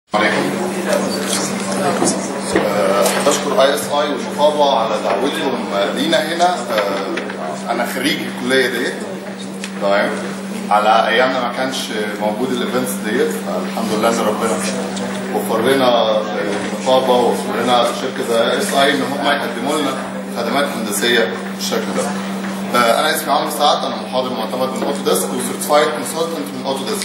عليكم آه، بشكر اي اس اي والنقابه على دعوتهم لينا هنا آه، انا خريج الكليه ديت تمام على ايامنا ما كانش موجود الايفنتس ديت فالحمد لله ان ربنا وفر لنا آه، النقابه ووفر لنا شركه زي اس اي ان هم يقدموا لنا خدمات هندسيه بالشكل ده. آه، انا اسمي عمرو سعد انا محاضر معتمد من اوتوديسك وسيرتيفايد كونسلتنت من اوتوديسك.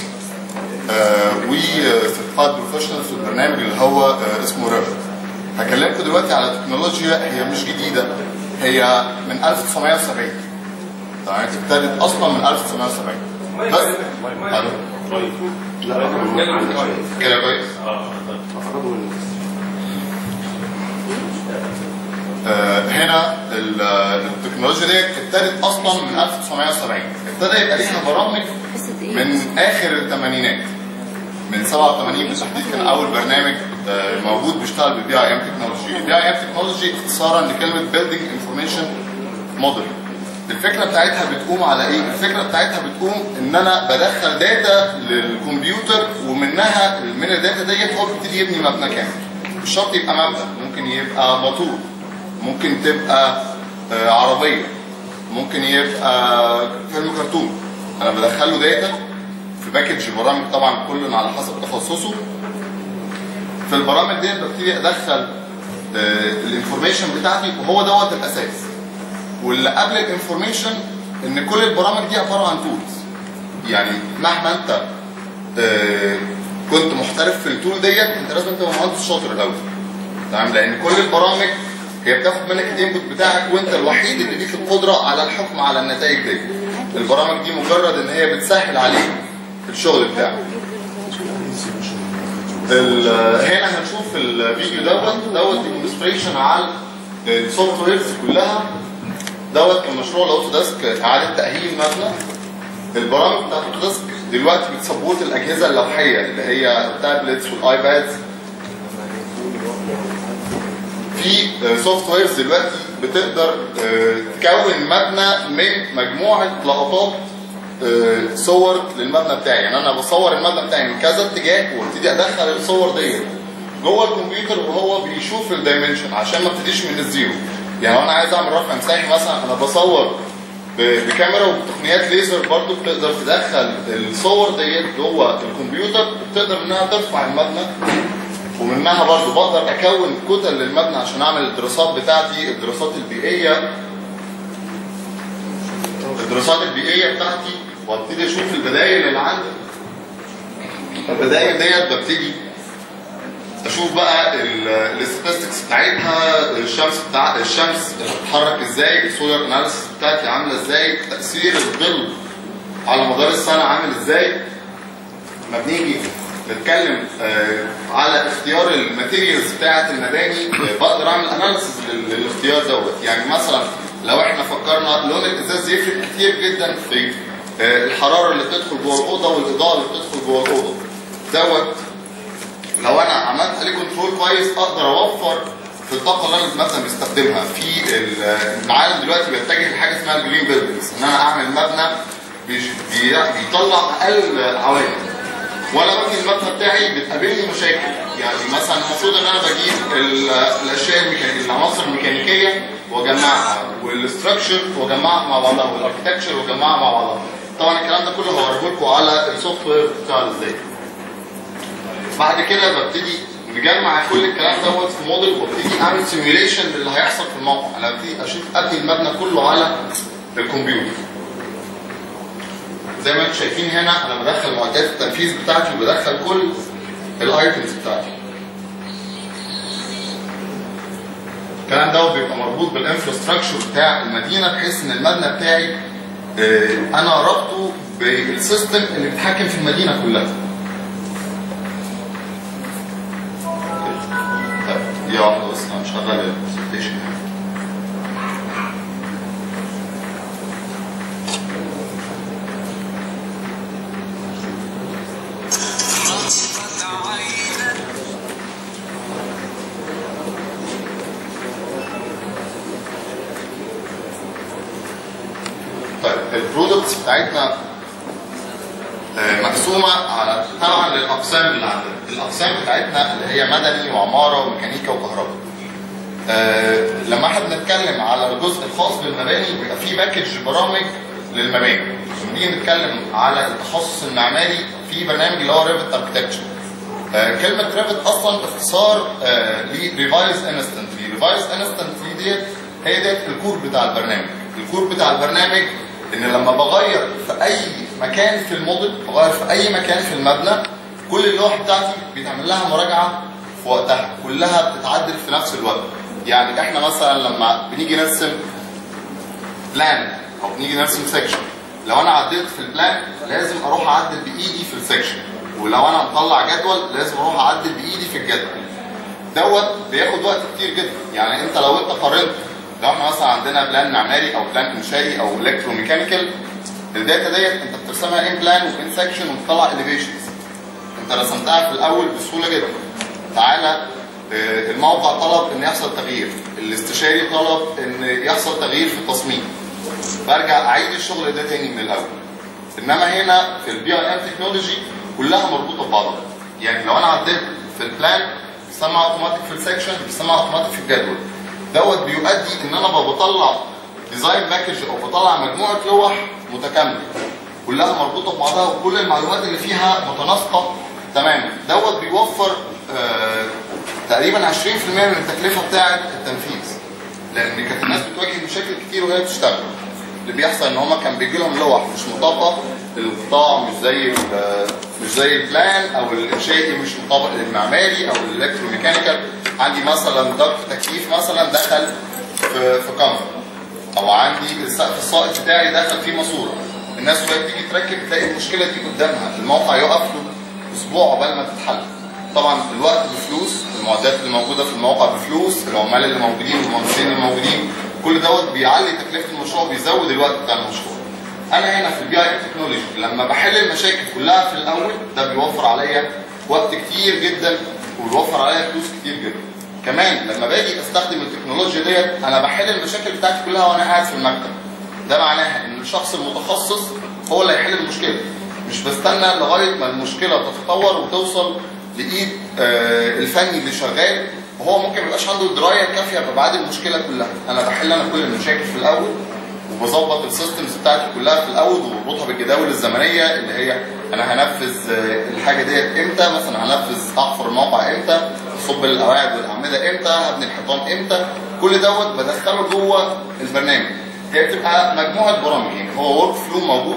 وسيرتيفايد بروفيشنال في البرنامج اللي هو آه، اسمه ريفر. هكلمكم دلوقتي على تكنولوجيا هي مش جديده هي من 1970 تمام ابتدت اصلا من 1970 بس ألو. كده كويس آه، هنا ال- التكنولوجيا دي ابتدت اصلا من 1970 ابتدى يبقى ليها برامج من اخر الثمانينات من 87 بالتحديد كان اول برنامج آه، موجود بيشتغل بالبي اي ام تكنولوجي البي اي ام تكنولوجي اختصارا لكلمه بيلدينج انفورميشن موديل الفكره بتاعتها بتقوم على ايه الفكره بتاعتها بتقوم ان انا بدخل داتا للكمبيوتر ومنها من الداتا ديت هو بيبتدي يبني مبنى كامل مش شرط يبقى مبنى ممكن يبقى موتور ممكن تبقى آه، عربيه ممكن يبقى فيلم كرتون انا بدخله داتا في باكج برامج طبعا كل على حسب تخصصه في البرامج دي ببتدي ادخل الانفورميشن بتاعتي وهو دوت الاساس واللي قبل الانفورميشن ان كل البرامج دي عباره عن تولز يعني مهما انت آه، كنت محترف في التول ديت انت لازم تبقى مهندس شاطر الاول تمام لان كل البرامج هي بتاخد منك الانبوت بتاعك وانت الوحيد اللي ليك القدره على الحكم على النتائج دي البرامج دي مجرد ان هي بتسهل عليك الشغل بتاعك ال- هنا هنشوف الفيديو دوت دوت ديمونستريشن على السوفت ويرز كلها دوت كان مشروع الاوتوديسك اعاده تاهيل مبنى البرامج بتاعت الاوتوديسك دلوقتي بتسبورت الاجهزه اللوحيه اللي هي التابلتس والايبادز في سوفت ويرز دلوقتي بتقدر آه، تكون مبنى من مجموعه لقطات آه، صور للمبنى بتاعي يعني انا بصور المبنى بتاعي من كذا اتجاه وابتدي ادخل الصور ديت جوه الكمبيوتر وهو بيشوف الدايمنشن عشان ما ابتديش من الزيرو يعني لو انا عايز اعمل رفع مساحي مثلا انا بصور ب- بكاميرا وبتقنيات ليزر برضو بتقدر تدخل الصور ديت جوه الكمبيوتر وبتقدر انها ترفع المبنى ومنها برضو بقدر اكون كتل للمبنى عشان اعمل الدراسات بتاعتي الدراسات البيئيه الدراسات البيئيه بتاعتي وابتدي اشوف البدائل اللي عندي البدائل ديت ببتدي اشوف بقى الاستاتستكس بتاعتها الشمس بتاع الشمس بتتحرك ازاي السولار اناليسيس بتاعتي عامله ازاي تاثير الظل على مدار السنه عامل ازاي لما بنيجي نتكلم آه، على اختيار الماتيريالز بتاعه المباني آه، بقدر اعمل اناليسيس للاختيار دوت يعني مثلا لو احنا فكرنا لون الازاز يفرق كتير جدا في آه، الحراره اللي بتدخل جوه الاوضه والاضاءه اللي بتدخل جوه الاوضه دوت لو انا عملت عليه كنترول كويس اقدر اوفر في الطاقه اللي انا مثلا بستخدمها في ال- العالم دلوقتي بيتجه لحاجه اسمها الجرين بيلدنجز ان انا اعمل مبنى بيش- بي- بيطلع اقل عوائد وانا ببني المبنى بتاعي بتقابلني مشاكل يعني مثلا المفروض ان انا بجيب ال- الاشياء الميكانيكيه العناصر الميكانيكيه واجمعها والاستراكشر واجمعها مع بعضها والاركتكتشر واجمعها مع بعضها طبعا الكلام ده كله هوريه لكم على السوفت وير بتاع ازاي بعد كده ببتدي نجمع كل الكلام دوت في موديل وابتدي اعمل سيميوليشن للي هيحصل في الموقع انا ابتدي اشوف ابني المبنى كله على الكمبيوتر زي ما انتم شايفين هنا انا بدخل معدات التنفيذ بتاعتي وبدخل كل الايتمز بتاعتي الكلام ده بيبقى مربوط بالانفراستراكشر بتاع المدينه بحيث ان المبنى بتاعي آه، انا ربطه بالسيستم اللي بيتحكم في المدينه كلها طيب دي واحده بس هنشغل البرزنتيشن طيب البرودكتس بتاعتنا آه، مقسومه على طبعا للاقسام اللي عندنا الاقسام بتاعتنا اللي هي مدني وعماره وميكانيكا وكهرباء آه، لما احنا بنتكلم على الجزء الخاص بالمباني بيبقى في باكج برامج للمباني لما نيجي نتكلم على التخصص المعماري في برنامج اللي هو ريفت اركتكتشر كلمة ريفت أصلا اختصار لريفايز انستنتلي ريفايز انستنتلي ديت هي ديت الكور بتاع البرنامج الكور بتاع البرنامج ان لما بغير في اي مكان في الموديل بغير في اي مكان في المبنى كل اللوح بتاعتي بيتعمل لها مراجعه في وقتها كلها بتتعدل في نفس الوقت يعني احنا مثلا لما بنيجي نرسم بلان او بنيجي نرسم سيكشن لو انا عدلت في البلان لازم اروح اعدل بايدي في السيكشن ولو انا مطلع جدول لازم اروح اعدل بايدي في الجدول دوت بياخد وقت كتير جدا يعني انت لو انت قارنت لو احنا مثلا عندنا بلان معماري او بلان انشائي او الكتروميكانيكال الداتا ديت انت بترسمها ان بلان وان سكشن وتطلع اليفيشنز انت رسمتها في الاول بسهوله جدا تعالى آه، الموقع طلب ان يحصل تغيير الاستشاري طلب ان يحصل تغيير في التصميم برجع اعيد الشغل ده تاني من الاول انما هنا في البي اي ام تكنولوجي كلها مربوطه ببعضها يعني لو انا عدلت في البلان بيسمى اوتوماتيك في السكشن بيسمى اوتوماتيك في الجدول دوت بيؤدي ان انا بقى بطلع ديزاين باكج او بطلع مجموعه لوح متكامله كلها مربوطه ببعضها وكل المعلومات اللي فيها متناسقه تماما دوت بيوفر آه تقريبا 20% من التكلفه بتاعه التنفيذ لان كانت الناس بتواجه مشاكل كتير وهي بتشتغل اللي بيحصل ان هم كان بيجي لهم لوح مش مطابقه القطاع مش زي ال- مش زي البلان او الانشائي مش مطابق للمعماري او الالكتروميكانيكال عندي مثلا ضغط تكييف مثلا دخل في في كاميرا او عندي السقف السائط بتاعي دخل فيه ماسوره الناس وهي بتيجي تركب تلاقي المشكله دي قدامها الموقع يقف له اسبوع عقبال ما تتحل طبعا الوقت بفلوس المعدات اللي موجوده في الموقع بفلوس العمال اللي موجودين والمهندسين اللي موجودين كل دوت بيعلي تكلفه المشروع بيزود الوقت بتاع المشروع انا هنا في البي اي تكنولوجي لما بحل المشاكل كلها في الاول ده بيوفر عليا وقت كتير جدا وبيوفر عليا فلوس كتير جدا كمان لما باجي استخدم التكنولوجيا ديت انا بحل المشاكل بتاعتي كلها وانا قاعد في المكتب ده معناها ان الشخص المتخصص هو اللي هيحل المشكله مش بستنى لغايه ما المشكله تتطور وتوصل لايد آه، الفني اللي شغال وهو ممكن ما يبقاش عنده الدرايه الكافيه بابعاد المشكله كلها انا بحل انا كل المشاكل في الاول وبظبط السيستمز بتاعتي كلها في الاول وبربطها بالجداول الزمنيه اللي هي انا هنفذ آه، الحاجه ديت امتى مثلا هنفذ احفر الموقع امتى اصب القواعد والاعمده امتى هبني الحيطان امتى كل دوت بدخله جوه البرنامج هي بتبقى مجموعه برامج يعني هو ورك فلو موجود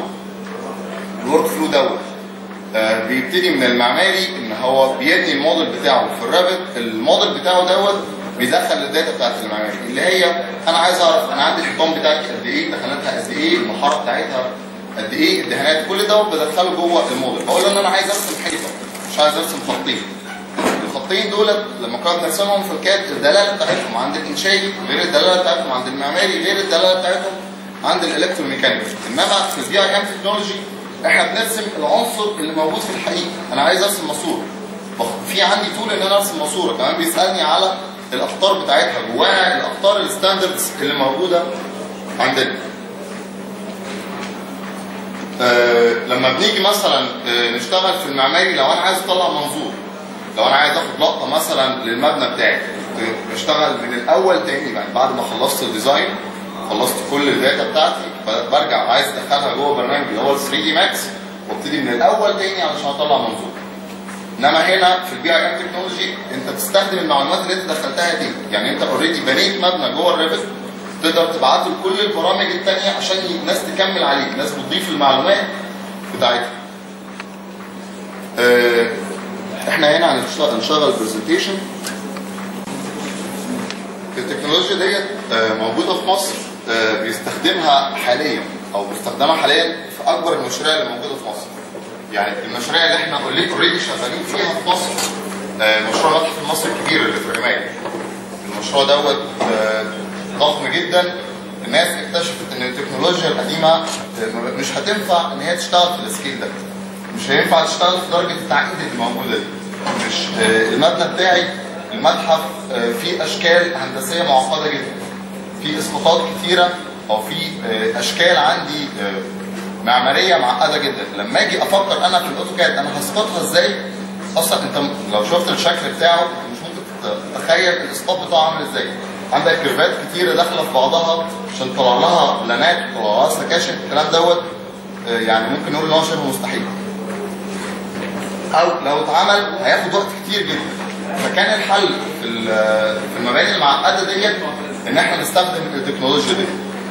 الورك فلو دوت آه، بيبتدي من المعماري ان هو بيبني الموديل بتاعه في الرابط الموديل بتاعه دوت بيدخل الداتا بتاعت المعماري اللي هي انا عايز اعرف انا عندي الحيطان بتاعتي قد ايه دخلاتها قد ايه المحاره بتاعتها قد ايه الدهانات كل دوت بدخله جوه الموديل بقول له ان انا عايز ارسم حيطه مش عايز ارسم خطين الخطين دولت لما كنا بنرسمهم في الكاد الدلاله بتاعتهم عند الانشائي غير الدلاله بتاعتهم عند المعماري غير الدلاله بتاعتهم عند الالكتروميكانيكال انما في البي اي ام تكنولوجي احنا بنرسم العنصر اللي موجود في الحقيقه انا عايز ارسم ماسوره بخ- في عندي تول ان انا ارسم ماسوره كمان بيسالني على الاخطار بتاعتها جواها الاخطار الستاندردز اللي موجوده عندنا آه لما بنيجي مثلا آه نشتغل في المعماري لو انا عايز اطلع منظور لو انا عايز اخد لقطه مثلا للمبنى بتاعي آه، بشتغل من الاول تاني يعني بعد ما خلصت الديزاين خلصت كل الداتا بتاعتي برجع عايز ادخلها جوه برنامج اللي هو ال 3 دي ماكس وابتدي من الاول تاني علشان اطلع منظور انما هنا في البي اي ام تكنولوجي انت بتستخدم المعلومات اللي انت دخلتها دي يعني انت اوريدي بنيت مبنى جوه الريفت تقدر تبعت له كل البرامج الثانيه عشان الناس تكمل عليه الناس بتضيف المعلومات بتاعتها آه، احنا هنا هنشتغل هنشغل برزنتيشن التكنولوجيا ديت آه، موجوده في مصر آه، بيستخدمها حاليا او بيستخدمها حاليا في اكبر المشاريع اللي موجوده في مصر يعني المشاريع اللي احنا اوريدي شغالين فيها في مصر آه، مشروع المتحف المصري الكبير اللي في الرماية المشروع دوت آه، ضخم جدا الناس اكتشفت ان التكنولوجيا القديمه آه، مش هتنفع ان هي تشتغل في السكيل ده مش هينفع تشتغل في درجه التعقيد اللي موجوده دي مش آه، المبنى بتاعي المتحف آه، فيه اشكال هندسيه معقده جدا في اسقاطات كتيره او في آه، اشكال عندي آه، معماريه معقده جدا لما اجي افكر انا في الاوتوكاد انا هسقطها ازاي اصلا انت لو شفت الشكل بتاعه مش ممكن تتخيل الاسقاط بتاعه عامل ازاي عندك كيرفات كتيره داخله في بعضها عشان تطلع لها بلانات تطلع لها سكاشن الكلام دوت آه، يعني ممكن نقول ان هو شبه مستحيل او لو اتعمل هياخد وقت كتير جدا فكان الحل في ال- في المباني المعقده ديت ان احنا نستخدم التكنولوجيا دي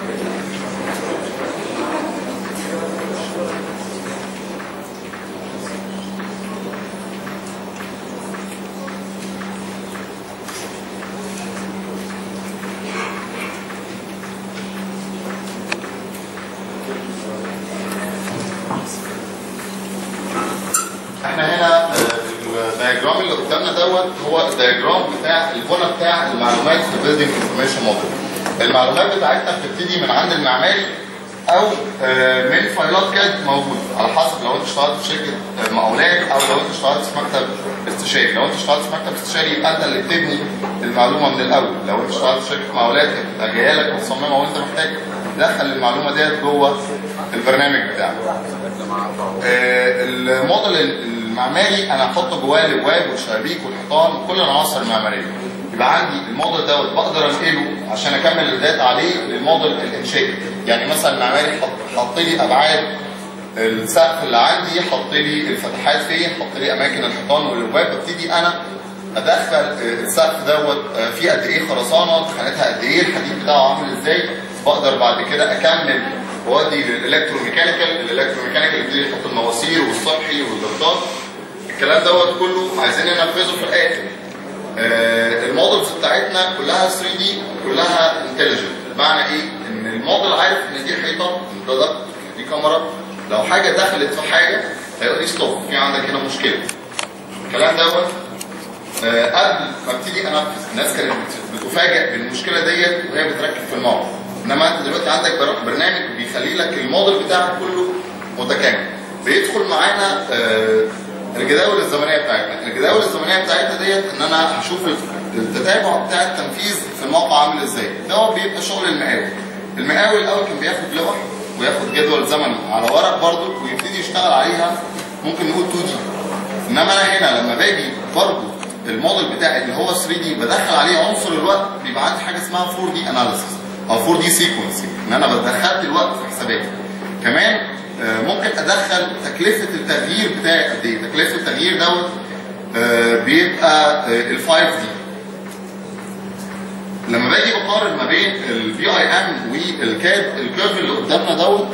احنا هنا آه، الدياجرام اللي قدامنا دوت هو الدياجرام بتاع البنى بتاع المعلومات في بيلدينج انفورميشن موديل المعلومات بتاعتنا بتبتدي من عند المعماري او آه، من فايلات كاد موجوده على حسب لو انت اشتغلت في شركه آه، مقاولات او لو انت اشتغلت في مكتب استشاري لو انت اشتغلت في مكتب استشاري يبقى انت اللي بتبني المعلومه من الاول لو انت اشتغلت في شركه مقاولات هتبقى جايه لك متصممه وانت محتاج تدخل المعلومه ديت جوه البرنامج بتاعك آه، الموديل المعماري انا هحط جواه الابواب والشبابيك والحيطان وكل العناصر المعماريه يبقى عندي الموديل دوت بقدر انقله عشان اكمل الداتا عليه للموديل الانشائي يعني مثلا المعماري حط حط لي ابعاد السقف اللي عندي حط لي الفتحات فين حط لي اماكن الحيطان والابواب ببتدي انا ادخل آه، السقف دوت آه، فيه قد ايه خرسانه خانتها قد ايه الحديد بتاعه عامل ازاي بقدر بعد كده اكمل وادي للالكتروميكانيكال الالكتروميكانيكال يبتدي يحط المواسير والسطحي والضغطات الكلام دوت كله عايزين ننفذه في الاخر آه، المودلز بتاعتنا كلها 3 دي كلها انتليجنت بمعنى ايه ان الموديل عارف ان دي حيطه إن ده ضغط دي كاميرا لو حاجه دخلت في حاجه هيقول لي ستوب في عندك هنا مشكله الكلام دوت آه، قبل ما ابتدي انفذ الناس كانت بت- بتفاجئ بالمشكله ديت وهي بتركب في الموقع انما انت دلوقتي عندك بر- برنامج بيخلي لك الموديل بتاعك كله متكامل بيدخل معانا آه، الجداول الزمنيه بتاعتنا الجداول الزمنيه بتاعتنا ديت ان انا هشوف التتابع بتاع التنفيذ في الموقع عامل ازاي ده بيبقى شغل المقاول المقاول الاول كان بياخد لوح وياخد جدول زمني على ورق برضه ويبتدي يشتغل عليها ممكن نقول 2 دي انما انا هنا لما باجي برضه الموديل بتاعي اللي هو 3 دي بدخل عليه عنصر الوقت بيبقى عندي حاجه اسمها 4 دي اناليسيس او 4 دي سيكونسنج ان انا بدخلت الوقت في حساباتي كمان آه، ممكن ادخل تكلفه التغيير بتاعي قد ايه تكلفه التغيير دوت آه، بيبقى ال 5 دي لما باجي بقارن ما بين البي اي ام والكاد الكيرف اللي قدامنا دوت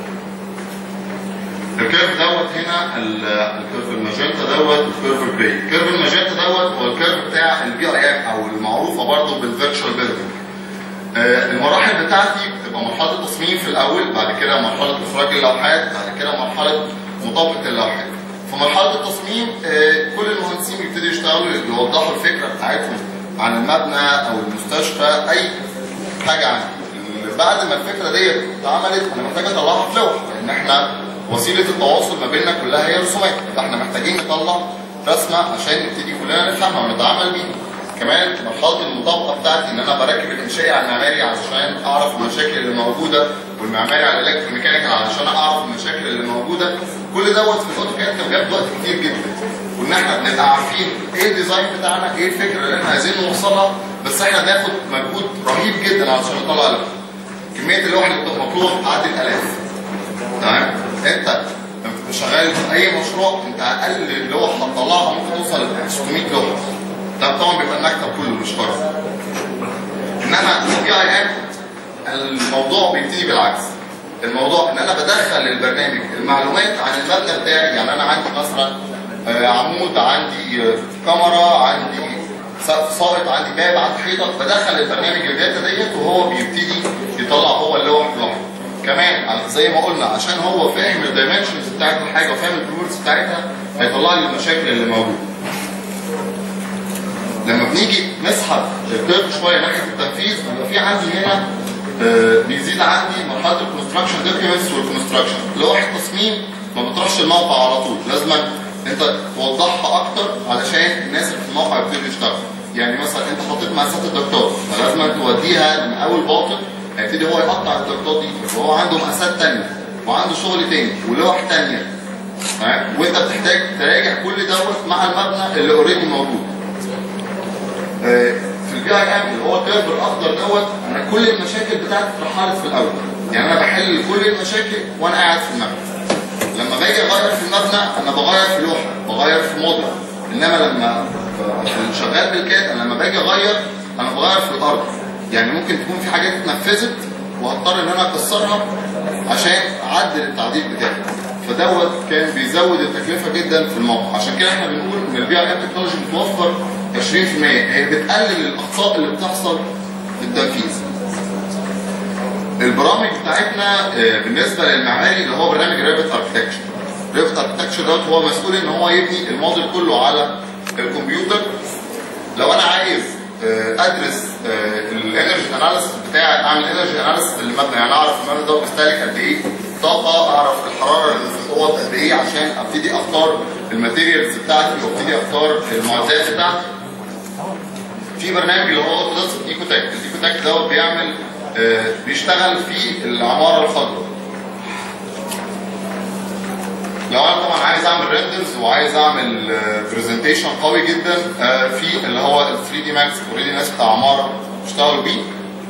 الكيرف دوت هنا ال- الكيرف الماجنتا دوت والكيرف الجراي الكيرف الماجنتا دوت هو الكيرف بتاع البي اي ام او المعروفه برضه بالفيرتشوال بيلدينج المراحل بتاعتي بتبقى مرحله التصميم في الاول بعد كده مرحله اخراج اللوحات بعد كده مرحله مطابقه اللوحات في مرحله التصميم آه، كل المهندسين بيبتدوا يشتغلوا يوضحوا الفكره بتاعتهم عن المبنى او المستشفى اي حاجه عنه بعد ما الفكره ديت اتعملت انا محتاج اطلعها في لوح لان احنا وسيله التواصل ما بيننا كلها هي رسومات فاحنا محتاجين نطلع رسمه عشان نبتدي كلنا نفهمها ونتعامل بيها كمان مرحله المطابقه بتاعتي ان انا بركب الانشائي على المعماري علشان اعرف المشاكل اللي موجوده والمعماري على الالكتروميكانيكال علشان اعرف المشاكل اللي موجوده كل دوت في الاوتوكاد كان بياخد وقت كتير جدا وان احنا بنبقى عارفين ايه الديزاين بتاعنا ايه الفكره اللي احنا عايزين نوصلها بس احنا بناخد مجهود رهيب جدا علشان نطلع لها كميه اللوح اللي بتبقى مطلوبه بتعدي الالاف تمام انت لما بتبقى شغال في اي مشروع انت اقل لوح هتطلعها ممكن توصل ل 600 لوحه ده طبعا بيبقى المكتب كله مش فرد انما البي اي ام الموضوع بيبتدي بالعكس الموضوع ان انا بدخل للبرنامج المعلومات عن المبنى بتاعي يعني انا عندي مثلا آه، عمود عندي آه، كاميرا عندي سقف ساقط عندي باب عندي حيطه بدخل البرنامج الداتا ديت وهو بيبتدي يطلع هو اللوح لوحده كمان على- زي ما قلنا عشان هو فاهم الدايمنشنز بتاعت الحاجه وفاهم البرورز بتاعتها هيطلع لي المشاكل اللي موجوده لما بنيجي نسحب الكيرف شويه ناحيه التنفيذ بيبقى في عندي هنا آه، بيزيد عندي مرحله الكونستراكشن دوكيومنتس والكونستراكشن لوح التصميم ما بتروحش الموقع على طول لازم انت توضحها اكتر علشان الناس اللي في الموقع يبتدوا يشتغلوا يعني مثلا انت حطيت مقاسات الدكتور فلازم توديها من اول باطن هيبتدي هو يقطع الدكتور دي وهو عنده مقاسات ثانيه وعنده شغل تاني ولوح تانيه تمام وانت بتحتاج تراجع كل دوت مع المبنى اللي اوريدي موجود آه، في البي اي ام اللي هو الكيرف الاخضر دوت انا كل المشاكل بتاعتي اترحلت في الاول يعني انا بحل كل المشاكل وانا قاعد في المبنى لما باجي اغير في المبنى انا بغير في لوحه بغير في موديل انما لما عشان شغال بالكاد انا لما باجي اغير انا بغير في الارض يعني ممكن تكون في حاجات اتنفذت وهضطر ان انا اكسرها عشان اعدل التعديل بتاعي فدوت كان بيزود التكلفه جدا في الموقع عشان كده احنا بنقول ان البي اي ام تكنولوجي بتوفر 20% هي بتقلل الاخطاء اللي بتحصل في التنفيذ البرامج بتاعتنا آه، بالنسبه للمعماري اللي هو برنامج ريفت اركتكتشر ريفت اركتكتشر دوت هو مسؤول ان هو يبني الموديل كله على الكمبيوتر لو انا عايز آه، ادرس الانرجي اناليسيس بتاعي اعمل انرجي اناليسيس للمبنى يعني اعرف المبنى ده بيستهلك قد ايه طاقه اعرف الحراره اللي في الاوض قد ايه عشان ابتدي اختار الماتيريالز بتاعتي وابتدي اختار المعدات بتاعتي في برنامج اللي هو اوتوديسك ايكوتك الايكوتك دوت بيعمل آه، بيشتغل في العماره الخضراء لو انا طبعا عايز اعمل ريندرز وعايز اعمل برزنتيشن قوي جدا آه، في اللي هو ال 3 دي ماكس اوريدي ناس بتاع عماره اشتغلوا بيه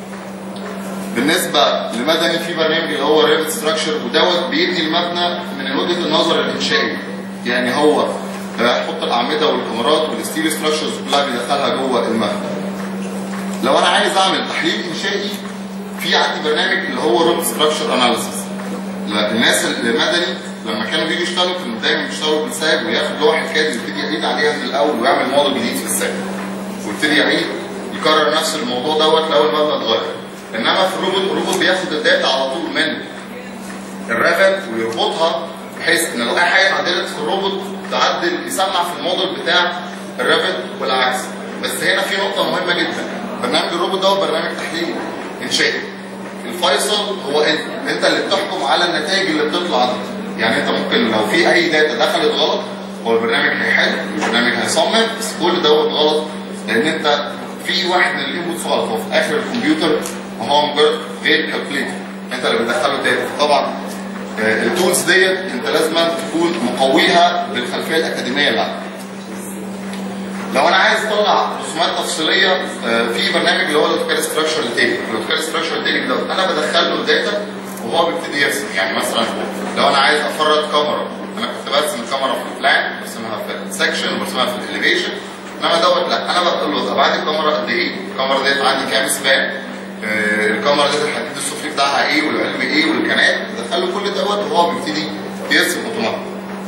بالنسبه لمدني في برنامج اللي هو ريفت ستراكشر ودوت بيبني المبنى من وجهه النظر الانشائي يعني هو آه، يحط الاعمده والكاميرات والستيل ستراكشرز كلها بيدخلها جوه المبنى لو انا عايز اعمل تحليل انشائي في عندي برنامج اللي هو روب ستراكشر اناليسيس الناس المدني لما كانوا بيجوا يشتغلوا كانوا دايما بيشتغلوا بالساب وياخد لوحه كاد ويبتدي يعيد عليها من الاول ويعمل موديل جديد في الساب ويبتدي يعيد يكرر نفس الموضوع دوت لو المبنى اتغير انما في الروبوت الروبوت بياخد الداتا على طول من الرافت ويربطها بحيث ان لو اي حاجه اتعدلت في الروبوت تعدل يسمع في الموديل بتاع الرافت والعكس بس هنا في نقطه مهمه جدا برنامج الروبوت دوت برنامج تحليل انشائي الفيصل هو انت انت اللي بتحكم على النتائج اللي بتطلع دي يعني انت ممكن لو في اي داتا دخلت غلط هو البرنامج هيحل البرنامج هيصمم بس كل دوت غلط لان انت في واحد من الانبوتس غلط هو في اخر الكمبيوتر وهو مجرد غير كالكوليتر انت اللي بتدخله داتا طبعا آه، التولز ديت انت لازم تكون مقويها بالخلفيه الاكاديميه اللي عندك لو انا عايز اطلع رسومات تفصيليه آه، في برنامج اللي هو الاوتوكاد ستراكشر تيبل الاوتوكاد ستراكشر تيبل دوت انا بدخل له الداتا وهو بيبتدي يرسم يعني مثلا لو انا عايز افرد كاميرا انا كنت برسم الكاميرا في البلان برسمها في السكشن وبرسمها في الاليفيشن انما دوت لا انا بقول له ابعاد الكاميرا قد ايه الكاميرا ديت عندي كام سبان آه، الكاميرا ديت الحديد السفلي بتاعها ايه والعلوي ايه والكنات بدخل له كل دوت وهو بيبتدي يرسم اوتوماتيك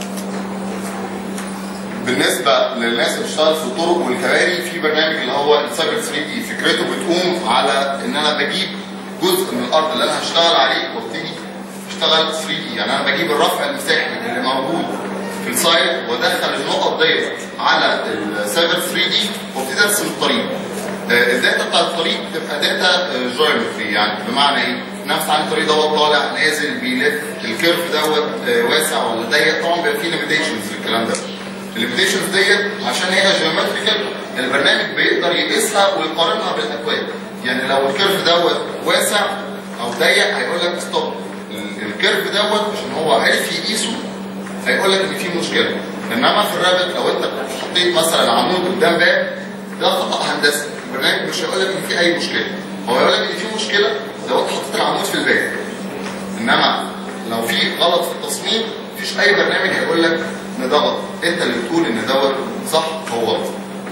بالنسبه للناس اللي بتشتغل في الطرق والكباري في برنامج اللي هو السايبر 3 دي فكرته بتقوم على ان انا بجيب جزء من الارض اللي انا هشتغل عليه وابتدي اشتغل 3 دي يعني انا بجيب الرفع المساحي اللي موجود في السايت وادخل النقط ديت على السايبر 3 دي وابتدي ارسم الطريق آه، الداتا بتاع الطريق بتبقى داتا جيومتري يعني بمعنى ايه؟ نفس عن الطريق دوت طالع نازل بيلف الكيرف دوت آه، واسع ولا ضيق طبعا بيبقى فيه ليميتيشنز للكلام ده الليميتيشنز ديت عشان هي جيومتريكال البرنامج بيقدر يقيسها ويقارنها بالاكواد يعني لو الكيرف دوت واسع او ضيق هيقول لك ستوب الكيرف دوت عشان هو عرف يقيسه هيقول لك ان في مشكله انما في الرابط لو انت حطيت مثلا عمود قدام باب ده خطا هندسي البرنامج مش هيقول لك ان في اي مشكله هو هيقول لك ان في مشكله لو انت حطيت العمود في الباب انما لو في غلط في التصميم مفيش اي برنامج هيقول لك ان ده غلط انت اللي بتقول ان دوت صح او غلط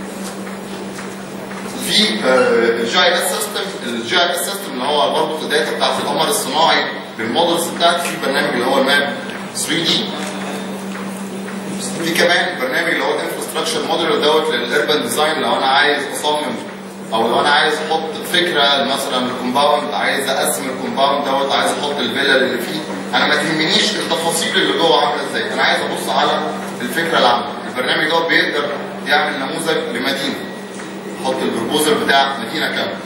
في الجي اي اس سيستم الجي اي اس سيستم اللي هو برضه الداتا بتاعت القمر الصناعي بالمودلز بتاعتي في برنامج اللي هو الماب 3 دي في كمان برنامج اللي هو الانفراستراكشر موديل دوت للاربن ديزاين لو انا عايز اصمم او لو انا عايز احط فكره مثلا الكومباوند عايز اقسم الكومباوند دوت عايز احط الفيلا اللي فيه انا ما تهمنيش التفاصيل اللي جوه عامله ازاي انا عايز ابص على الفكره العامه البرنامج دوت بيقدر يعمل نموذج لمدينه احط البروبوزل بتاع مدينه كامله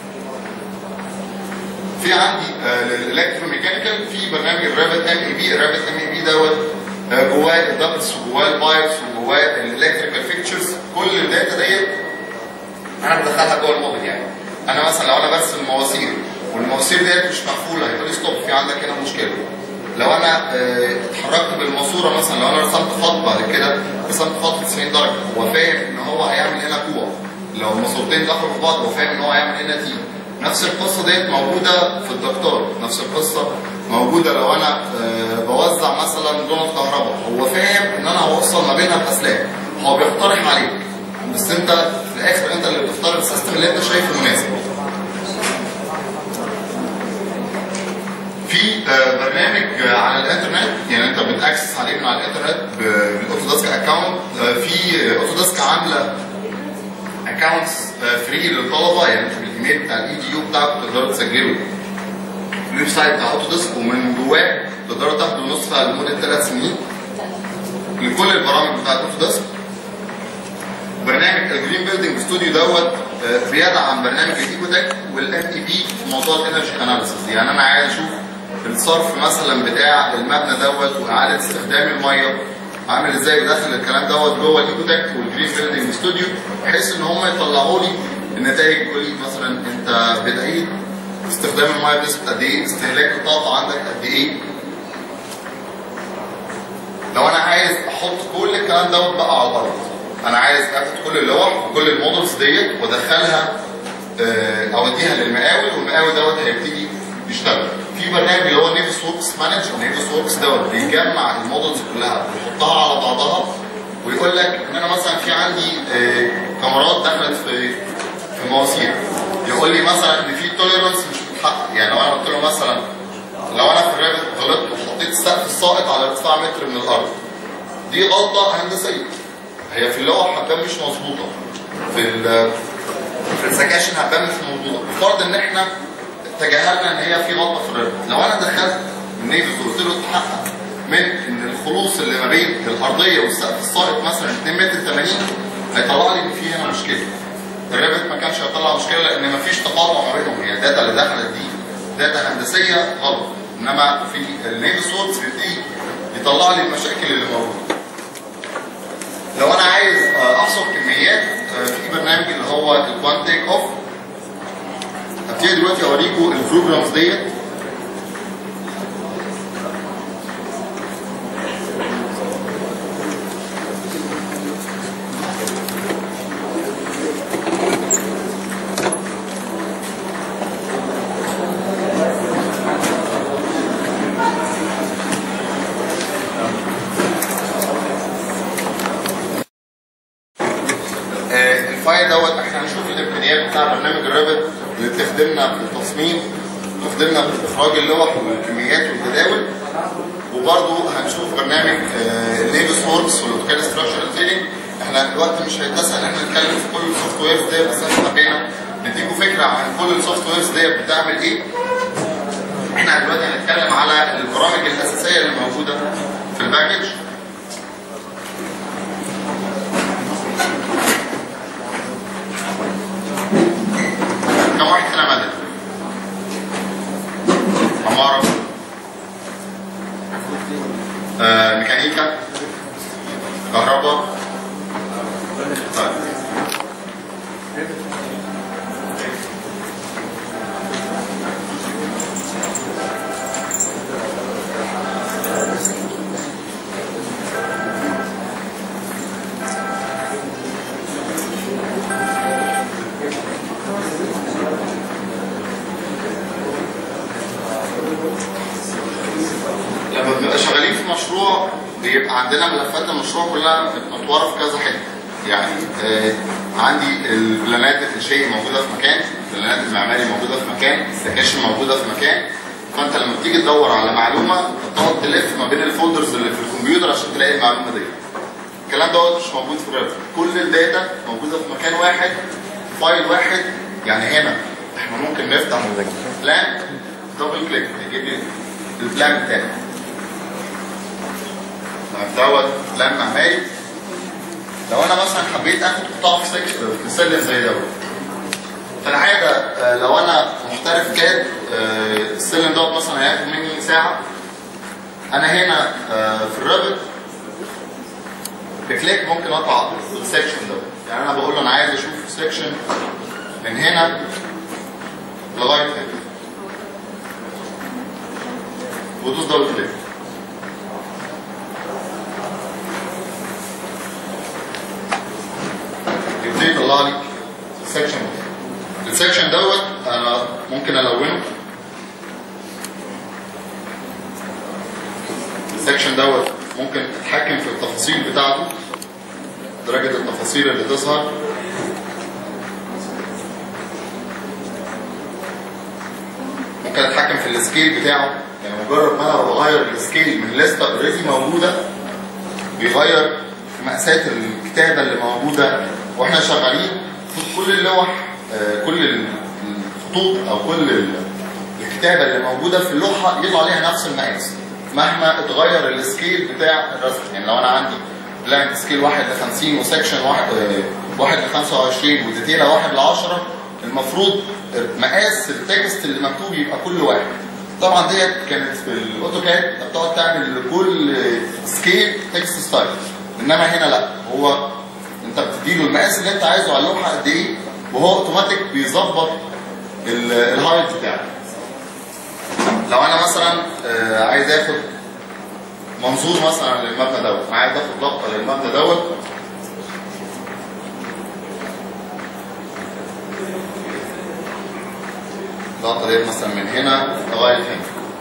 في عندي الالكتروميكانيكال في برنامج الرابت ام اي بي الرابت ام اي بي دوت آه، جواه الدبلز وجواه البايبس وجواه الالكتريكال فيكتشرز كل الداتا ديت انا بدخلها جوه الموديل يعني انا مثلا لو انا برسم مواسير والمواسير ديت مش مقفوله هيقول لي ستوب في عندك هنا مشكله لو انا آه، اتحركت بالماسوره مثلا لو انا رسمت خط بعد كده رسمت خط 90 درجه هو فاهم ان هو هيعمل هنا كوع لو الماسورتين دخلوا في بعض هو فاهم ان هو هيعمل هنا تي نفس القصه ديت موجوده في الدكتور نفس القصه موجوده لو انا آه، بوزع مثلا دونت كهرباء هو فاهم ان انا هوصل ما بينها باسلاك هو بيقترح عليك بس انت في الاخر انت اللي بتختار السيستم اللي انت شايفه مناسب في آه، برنامج آه، على الانترنت يعني انت بتاكسس عليه من على الانترنت ب- بالاوتوديسك اكونت في آه، اوتوديسك عامله اكونتس فري للطلبه يعني انت بالايميل بتاع الاي دي يو بتاعك تقدروا تسجلوا في الويب سايت بتاع اوتوديسك ومن جواه تقدروا تاخدوا نسخه لمده ثلاث سنين لكل البرامج بتاعت اوتوديسك برنامج الجرين بيلدينج ستوديو دوت آه، بيدعم برنامج الايكوتك والام اي بي في موضوع الانرجي اناليسيس يعني انا عايز اشوف الصرف مثلا بتاع المبنى دوت واعاده استخدام الميه عامل ازاي بدخل الكلام دوت جوه الايكوتك والجرين بيلدينج ستوديو بحيث ان هم يطلعوا لي النتائج يقول لي مثلا انت بتعيد استخدام الميه بنسبه قد ايه استهلاك الطاقه عندك قد ايه لو انا عايز احط كل الكلام دوت بقى على الارض انا عايز اخد كل اللوح وكل المودلز ديت وادخلها آه، اوديها للمقاول والمقاول دوت هيبتدي يشتغل في برنامج اللي هو نيفس وركس مانج نيفس وركس دوت بيجمع المودلز كلها ويحطها على بعضها ويقول لك ان انا مثلا في عندي آه، كاميرات دخلت في في مواسير يقول لي مثلا ان في توليرنس مش متحقق يعني لو انا قلت له مثلا لو انا في الرابط غلطت وحطيت السقف الساقط على ارتفاع متر من الارض دي غلطه هندسيه هي في اللوح هتبان مش مظبوطه في ال- في السكاشن هتبان مش مظبوطه فرض ان احنا تجاهلنا ان هي في غلطه في الرابط لو انا دخلت النيفز وقلت له اتحقق من ان الخلوص اللي ما بين الارضيه والسقف الساقط مثلا 2 متر 80 هيطلع لي ان في هنا مشكله الرابط ما كانش هيطلع مشكله لان ما فيش تقاطع ما بينهم هي الداتا اللي دخلت دي داتا هندسيه غلط انما في النيف سورس بيبتدي يطلع لي المشاكل اللي موجوده لو انا عايز آه، احصر كميات آه، في برنامج اللي هو الكوان تيك اوف هبتدي دلوقتي اوريكم البروجرامز ديت آه، الفايل دوت احنا هنشوف الامكانيات بتاع برنامج الرابط اللي بتخدمنا في التصميم بتخدمنا في اخراج اللوح والكميات والجداول وبرضه هنشوف برنامج الليبس ووركس والاوتوكاد ستراكشر تريننج احنا الوقت مش هيتسع ان احنا نتكلم في كل السوفت ويرز ديت بس احنا حبينا نديكم فكره عن كل السوفت ويرز ديت بتعمل ايه احنا دلوقتي هنتكلم على البرامج الاساسيه اللي موجوده في الباكج كم واحد هنا مدني؟ عمارة آه، ميكانيكا كهرباء طيب لما بنبقى شغالين في مشروع بيبقى عندنا ملفات المشروع كلها متنطوره في كذا حته يعني آه عندي البلانات الانشائيه موجوده في مكان البلانات المعماري موجوده في مكان السكاشن موجوده في مكان فانت لما بتيجي تدور على معلومه بتقعد تلف ما بين الفولدرز اللي في الكمبيوتر عشان تلاقي المعلومه دي الكلام دوت مش موجود في الرابط كل الداتا موجوده في مكان واحد فايل واحد يعني هنا احنا ممكن نفتح بلان دبل كليك يجيب لي البلان بتاعي دوت بلان معماري لو انا مثلا حبيت اخد قطاع في سك- في سلم زي دوت في العاده آه، لو انا محترف كاد آه، السلم دوت مثلا هياخد مني ساعه انا هنا آه، في الرابط بكليك ممكن اقطع السكشن دوت يعني انا بقول له انا عايز اشوف سكشن من هنا لغايه هنا ودوس دبل كليك يطلع لي السكشن السكشن دوت انا ممكن الونه السكشن دوت ممكن اتحكم في التفاصيل بتاعته درجة التفاصيل اللي تظهر ممكن اتحكم في السكيل بتاعه يعني مجرد ما انا بغير السكيل من لسته اوريدي موجوده بيغير في مقاسات الكتابه اللي موجوده واحنا شغالين في كل اللوح آه، كل الخطوط او كل ال- الكتابه اللي موجوده في اللوحه يطلع عليها نفس المقاس مهما اتغير السكيل بتاع الرسم يعني لو انا عندي بلانك سكيل 1 ل 50 وسكشن 1 1 ل 25 وديتيله 1 ل 10 المفروض مقاس التكست اللي مكتوب يبقى كل واحد طبعا ديت كانت في الاوتوكاد انت بتقعد تعمل لكل سكيل تكست ستايل انما هنا لا هو انت بتديله المقاس اللي انت عايزه على اللوحه قد ايه وهو اوتوماتيك بيظبط ال- الهايت بتاعه لو انا مثلا آه، عايز اخد منظور مثلا للمبنى دوت انا عايز اخد لقطه للمبنى دوت اللقطه ديت مثلا من هنا لغايه هنا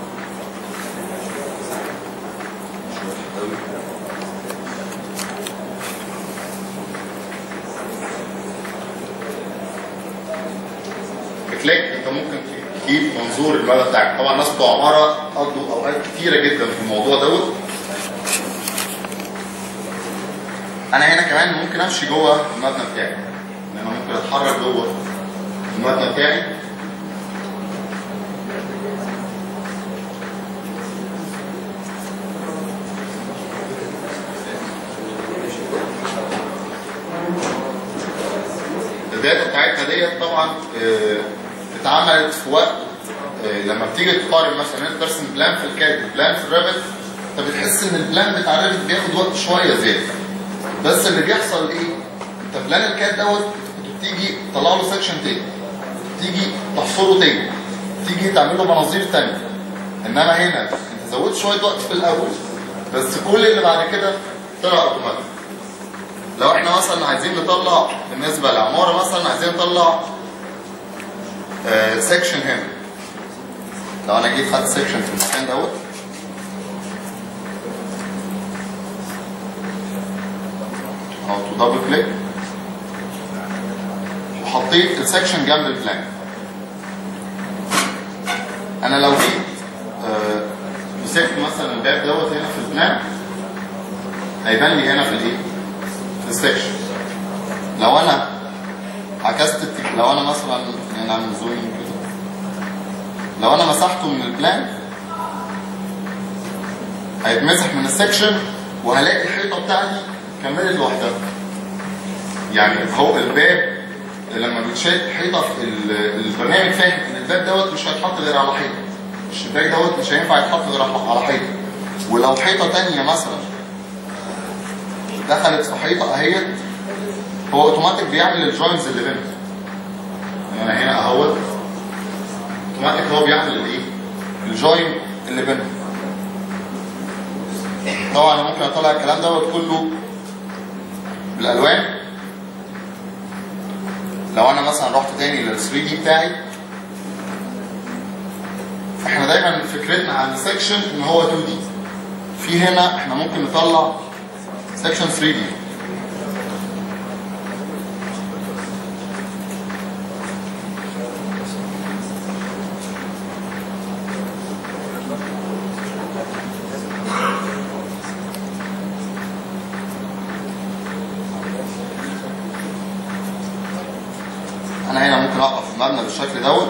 بكليك انت ممكن تجيب منظور المبنى بتاعك طبعا ناس بتوع عماره قضوا اوقات كتيره جدا في الموضوع دوت انا هنا كمان ممكن امشي جوه المبنى بتاعي يعني انا ممكن اتحرك جوه المبنى بتاعي الداتا بتاعتنا ديت طبعا آه، اتعملت في وقت آه، لما بتيجي تقارن مثلا انت ترسم بلان في الكاد بلان في الريفت انت بتحس ان البلان بتاع الريفت بياخد وقت شويه زياده بس اللي بيحصل ايه؟ انت بلان الكاد دوت انت بتيجي تطلع له سكشن تاني تيجي تحصره تاني تيجي تعمل له مناظير تانيه انما هنا انت زودت شويه وقت في الاول بس كل اللي بعد كده طلع اوتوماتيك لو احنا مثلا عايزين نطلع بالنسبه لعماره مثلا عايزين نطلع سكشن هنا لو انا جيت خدت سكشن في المكان دوت او تو دبل كليك وحطيت السكشن جنب البلان انا لو جيت آه، مسكت مثلا الباب دوت هنا في البلان هيبان لي هنا في الايه؟ في السكشن لو انا عكست التك... لو انا مثلا يعني نعمل زومينج كده لو انا مسحته من البلان هيتمسح من السكشن وهلاقي الحيطه بتاعتي كملت لوحدها يعني هو الباب لما بيتشال حيطه في ال- البرنامج فاهم ان الباب دوت مش هيتحط غير على حيطه الشباك دوت مش هينفع يتحط غير على حيطه ولو حيطه تانية مثلا دخلت في حيطه اهيت هو اوتوماتيك بيعمل الجوينز اللي بينهم يعني انا هنا اهوت اوتوماتيك هو بيعمل الايه الجوين اللي بينهم طبعا انا ممكن اطلع الكلام دوت كله بالالوان لو انا مثلا رحت تاني لل 3 دي بتاعي احنا دايما فكرتنا عن السكشن ان هو 2 دي في هنا احنا ممكن نطلع سكشن 3 دي انا هنا ممكن اقف في المبنى بالشكل دوت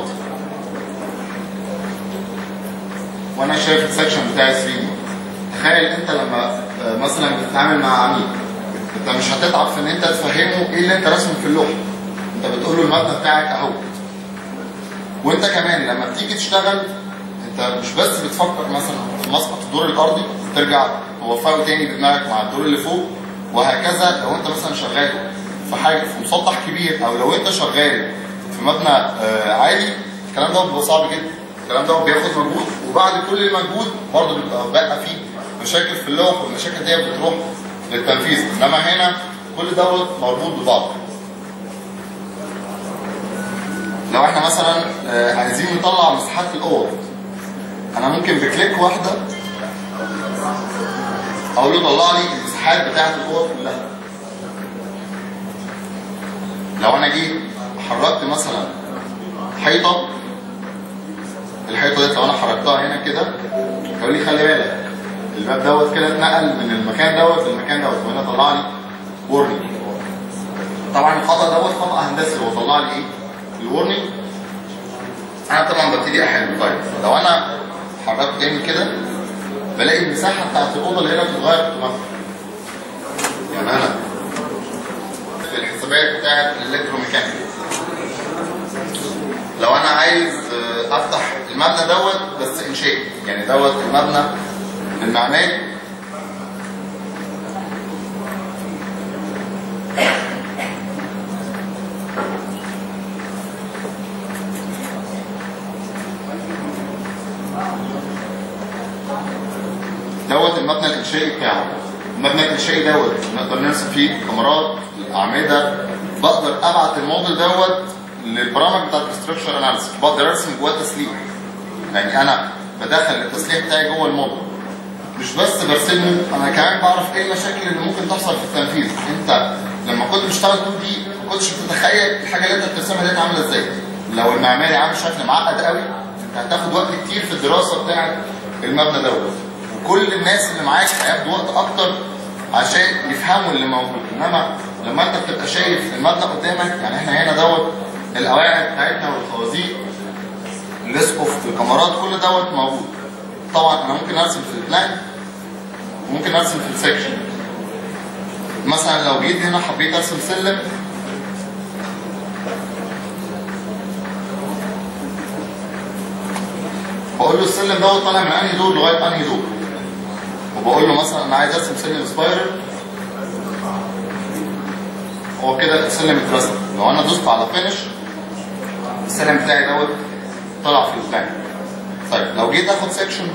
وانا شايف السكشن بتاعي 3 دي تخيل انت لما آه، مثلا بتتعامل مع عميل انت مش هتتعب في ان انت تفهمه ايه اللي انت راسمه في اللوحه انت بتقول له المبنى بتاعك اهو وانت كمان لما بتيجي تشتغل انت مش بس بتفكر مثلا في مسقط الدور الارضي ترجع توفقه تاني بدماغك مع الدور اللي فوق وهكذا لو انت مثلا شغال في حاجه في مسطح كبير او لو انت شغال في مبنى آه، عالي الكلام ده بيبقى صعب جدا الكلام ده بياخد مجهود وبعد كل المجهود برضه بيبقى بقى فيه مشاكل في اللوح والمشاكل دي بتروح للتنفيذ انما هنا كل دوت مربوط ببعض لو احنا مثلا آه، عايزين نطلع مساحات الاوض انا ممكن بكليك واحده اقول له طلع لي المساحات بتاعه الاوض كلها لو انا جيت حركت مثلا حيطه الحيطه دي لو انا حركتها هنا كده هيقول لي خلي بالك الباب دوت كده اتنقل من المكان دوت للمكان دوت وهنا طلع لي ورنينج طبعا الخطا دوت خطا هندسي هو طلع لي ايه؟ الورنينج انا طبعا ببتدي احل طيب لو انا حركت تاني كده بلاقي المساحه بتاعت الاوضه اللي هنا بتتغير اوتوماتيك يعني انا في الحسابات بتاعت الالكتروميكانيك لو انا عايز آه، افتح المبنى دوت بس انشائي يعني دوت المبنى المعماري دوت المبنى الانشائي بتاعه المبنى الانشائي دوت نقدر نرسم فيه كاميرات الاعمده بقدر ابعت الموديل دوت للبرامج بتاعت الاستراكشر اناليسيس بقدر ارسم جواه تسليح يعني انا بدخل التسليح بتاعي جوه الموديل مش بس برسمه انا كمان بعرف ايه المشاكل اللي ممكن تحصل في التنفيذ انت لما كنت بتشتغل 2 دي ما كنتش بتتخيل الحاجه اللي انت بترسمها دي عامله ازاي لو المعماري عامل شكل معقد قوي انت هتاخد وقت كتير في الدراسه بتاعه المبنى دوت وكل الناس اللي معاك هياخدوا وقت اكتر عشان يفهموا اللي موجود انما لما انت بتبقى شايف المبنى قدامك يعني احنا هنا دوت القواعد بتاعتنا والخوازيق الاسقف الكاميرات كل دوت موجود طبعا انا ممكن ارسم في البلان وممكن ارسم في السكشن مثلا لو جيت هنا حبيت ارسم سلم بقول له السلم دوت طالع من انهي دور لغايه انهي دور وبقول له مثلا انا عايز ارسم سلم سبايرل هو كده السلم اترسم لو انا دوست على فينش السلم بتاعي دوت طلع في البلان طيب لو جيت اخد سكشن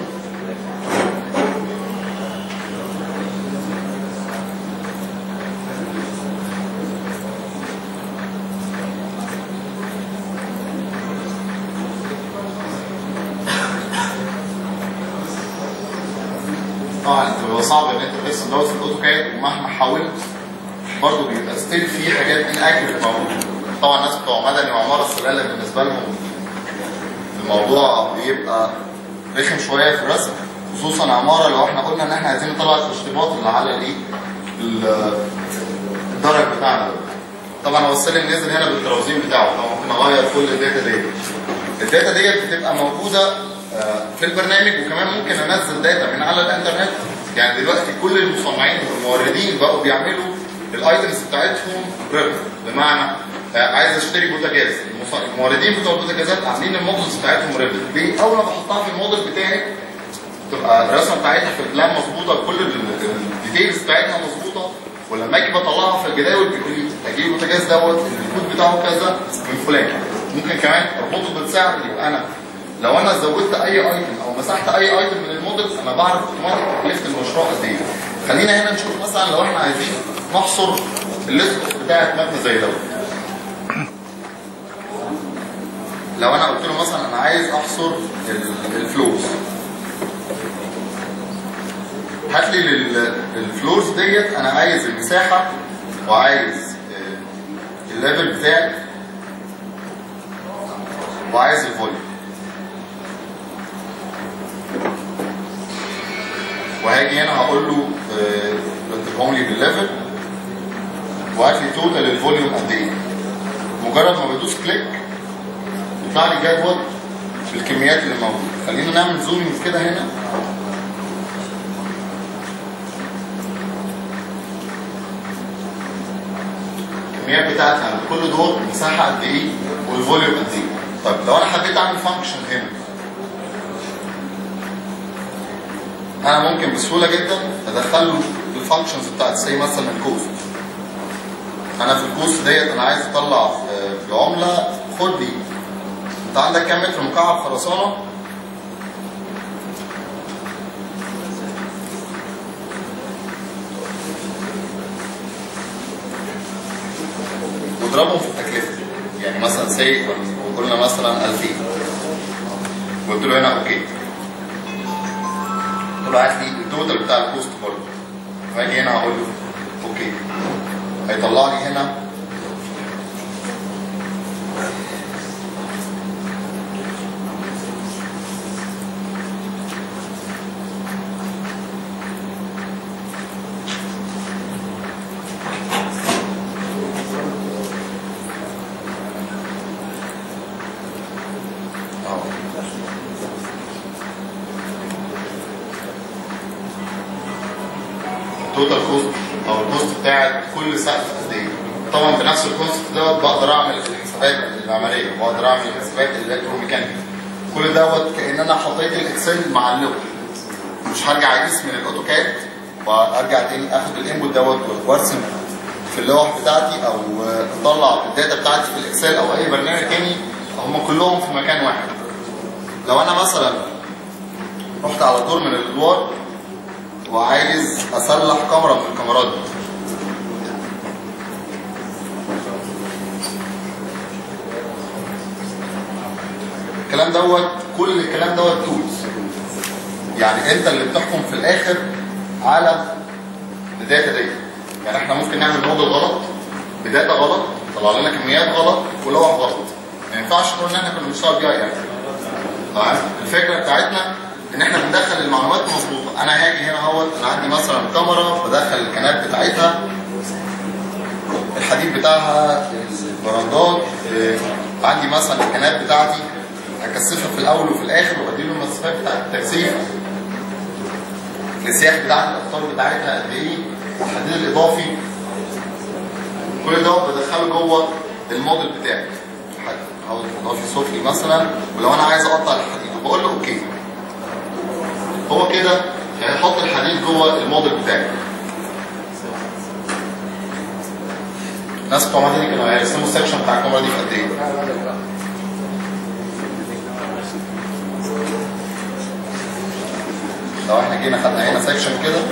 طبعا انت بيبقى صعب ان انت ترسم دوت في الاوتوكاد ومهما حاولت برضه بيبقى ستيل في حاجات ان اكيوريت موجوده طبعا الناس بتوع مدني وعماره السلالم بالنسبه لهم الموضوع بيبقى رخم شويه في الرسم خصوصا عماره لو احنا قلنا ان احنا عايزين نطلع التشطيبات اللي على الايه ال- الدرج بتاعنا ده. طبعا هو السلم نزل هنا بالتراوزين بتاعه فممكن اغير كل الداتا ديت الداتا ديت بتبقى موجوده آه، في البرنامج وكمان ممكن انزل داتا من على الانترنت يعني دلوقتي كل المصنعين والموردين بقوا بيعملوا الايتمز بتاعتهم ريفت بمعنى آه، عايز اشتري بوتاجاز المص- الموردين بتوع البوتاجازات عاملين المودلز بتاعتهم ريفت ليه؟ اول ما بحطها في الموديل بتاعي تبقى الرسمه بتاعتها في البلان مظبوطه كل الديتيلز بتاعتها مظبوطه ولما اجي بطلعها في الجداول بيقول لي اجيب البوتاجاز دوت الكود بتاعه كذا من فلان ممكن كمان اربطه بالسعر يبقى انا لو انا زودت اي ايتم او مسحت اي ايتم من الموديل انا بعرف اوتوماتيك تكلفه المشروع قد ايه خلينا هنا نشوف مثلا لو احنا عايزين نحصر الليست بتاعت مبنى زي دوت لو انا قلت له مثلا انا عايز احصر ال- الفلوس هات لي لل- الفلورز ديت انا عايز المساحه وعايز آه، الليفل بتاعي وعايز الفوليوم وهاجي هنا هقول له آه، رتبهم لي بالليفل وهات لي توتال الفوليوم قد ايه مجرد ما بدوس كليك يطلع لي جدول بالكميات اللي موجوده خلينا نعمل زومينج كده هنا الكميات بتاعتي عند كل دور مساحه قد ايه والفوليوم قد ايه طب لو انا حبيت اعمل فانكشن هنا انا ممكن بسهوله جدا ادخل له الفانكشنز بتاعت زي مثلا الكوست انا في الكوست ديت انا عايز اطلع في- في عمله خد دي انت عندك كام متر مكعب خرسانه واضربهم في التكلفه يعني مثلا سي قلنا مثلا 2000 قلت له هنا اوكي قلت له هات لي التوتال بتاع الكوست برضه فاجي هنا هقول له اوكي هيطلع لي هنا اه التوتال كوست او الكوست بتاعت كل سقف قد ايه طبعا بنفس الكونسبت دوت بقدر اعمل الحسابات العمليه واقدر اعمل الحسابات الالكتروميكانيكال كل دوت كان انا حطيت الاكسل مع اللوك مش هرجع اقيس من الاوتوكاد وارجع تاني اخد الانبوت دوت وارسم في اللوح بتاعتي او اطلع الداتا بتاعتي في الاكسل او اي برنامج تاني هم كلهم في مكان واحد لو انا مثلا رحت على دور من الادوار وعايز اصلح كاميرا من الكاميرات دي الكلام دوت كل الكلام دوت تولز يعني انت اللي بتحكم في الاخر على الداتا دي يعني احنا ممكن نعمل موديل غلط بداتا غلط طلع لنا كميات غلط ولوح غلط ما ينفعش نقول ان احنا كنا بنشتغل بي اي تمام الفكره بتاعتنا ان احنا بندخل المعلومات مظبوطه انا هاجي هنا اهوت انا عندي مثلا كاميرا بدخل الكنات بتاعتها الحديد بتاعها البراندات آه، عندي مثلا الكنات بتاعتي هكثفها في الاول وفي الاخر وادي له المسافات بتاعت التكثيف السياح بتاعت الاخطار بتاعتها قد ايه الحديد الاضافي كل ده بدخله جوه الموديل بتاعي حديد اضافي سفلي مثلا ولو انا عايز اقطع الحديد بقول له اوكي هو كده هيحط الحديد جوه الموديل بتاعي الناس بتوع مدني كانوا هيرسموا السكشن بتاع الكاميرا دي في قد ايه؟ لو احنا جينا خدنا هنا سكشن كده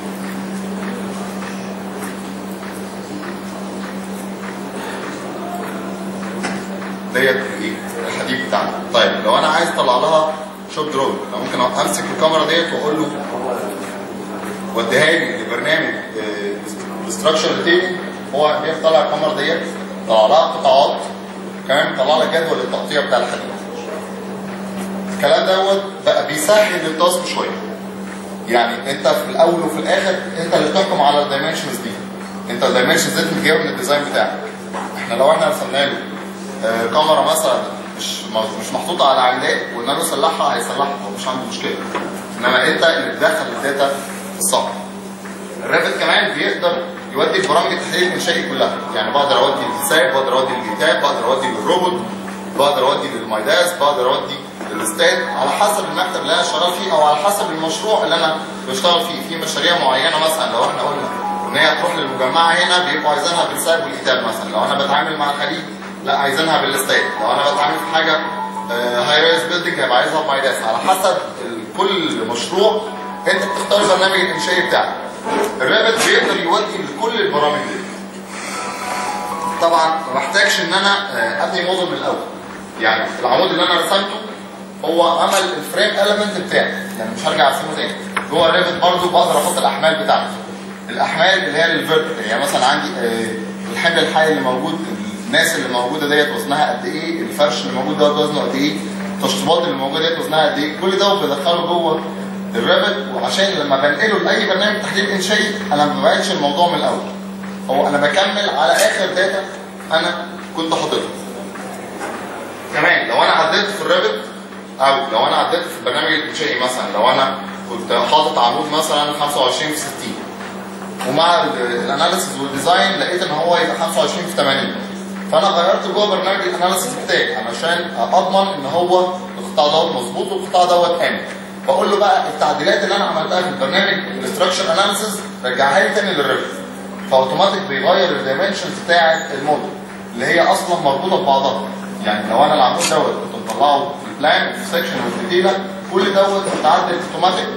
ديت ايه الحديد بتاعنا طيب لو انا عايز اطلع لها شوب دروب انا ممكن امسك الكاميرا ديت واقول له وديها لي لبرنامج الاستراكشر ديتيلنج هو بيطلع الكاميرا ديت طلع لها قطاعات كمان بيطلع لك جدول التقطيع بتاع الحديد الكلام دوت بقى بيسهل التاسك شويه يعني انت في الاول وفي الاخر انت اللي بتحكم على الدايمنشنز دي انت الدايمنشنز دي بتجيبها من الديزاين بتاعك احنا لو احنا رسمنا له آه، كاميرا مثلا مش مش محطوطه على عمدان وقلنا له صلحها هيصلحها هو مش عنده مشكله انما انت اللي بتدخل الداتا الصح الريفت كمان بيقدر يودي البرامج التحليل الانشائي كلها يعني بقدر اودي للساب بقدر اودي للجيتاب بقدر اودي للروبوت بقدر اودي للمايداس بقدر اودي للاستاد على حسب المكتب اللي انا شغال فيه او على حسب المشروع اللي انا بشتغل فيه في مشاريع معينه مثلا لو احنا قلنا ان هي تروح للمجمعه هنا بيبقوا عايزينها بالساب والكتاب مثلا لو انا بتعامل مع الخليج لا عايزينها بالاستاد لو انا بتعامل في حاجه هاي رايز بيلدينج هيبقى عايزها بمايداس على حسب ال- كل مشروع انت بتختار البرنامج الانشائي بتاعك الرابط بيقدر يودي لكل البرامج دي طبعا ما بحتاجش ان انا آه، ابني موديل من الاول يعني العمود اللي انا رسمته هو عمل الفريم اليمنت بتاعي يعني مش هرجع ارسمه تاني جوه الريفت برضو بقدر احط الاحمال بتاعتي الاحمال اللي هي للفيرتيكال يعني مثلا عندي آه، الحمل الحي اللي موجود الناس اللي موجوده ديت وزنها قد ايه الفرش اللي موجود دوت وزنه قد ايه التشطيبات اللي موجوده ديت وزنها قد ايه كل ده بدخله جوه الريفت وعشان لما بنقله لاي برنامج تحليل انشائي انا ما ببعدش الموضوع من الاول هو انا بكمل على اخر داتا انا كنت حاططها كمان لو انا عدلت في الريفت او لو انا عدلت في البرنامج الانشائي مثلا لو انا كنت حاطط عمود مثلا 25 في 60 ومع الاناليسيس والديزاين لقيت ان هو يبقى 25 في 80 فانا غيرت جوه برنامج الاناليسيس بتاعي علشان اضمن ان هو القطاع دوت مظبوط والقطاع دوت امن بقول له بقى التعديلات اللي انا عملتها في البرنامج الاستراكشر اناليسيس رجعها لي تاني للريفت فاوتوماتيك بيغير الدايمنشنز بتاعه الموديل اللي هي اصلا مربوطه ببعضها يعني لو انا العمود دوت كنت مطلعه في البلان في سكشن والديتيلا كل دوت بيتعدل اوتوماتيك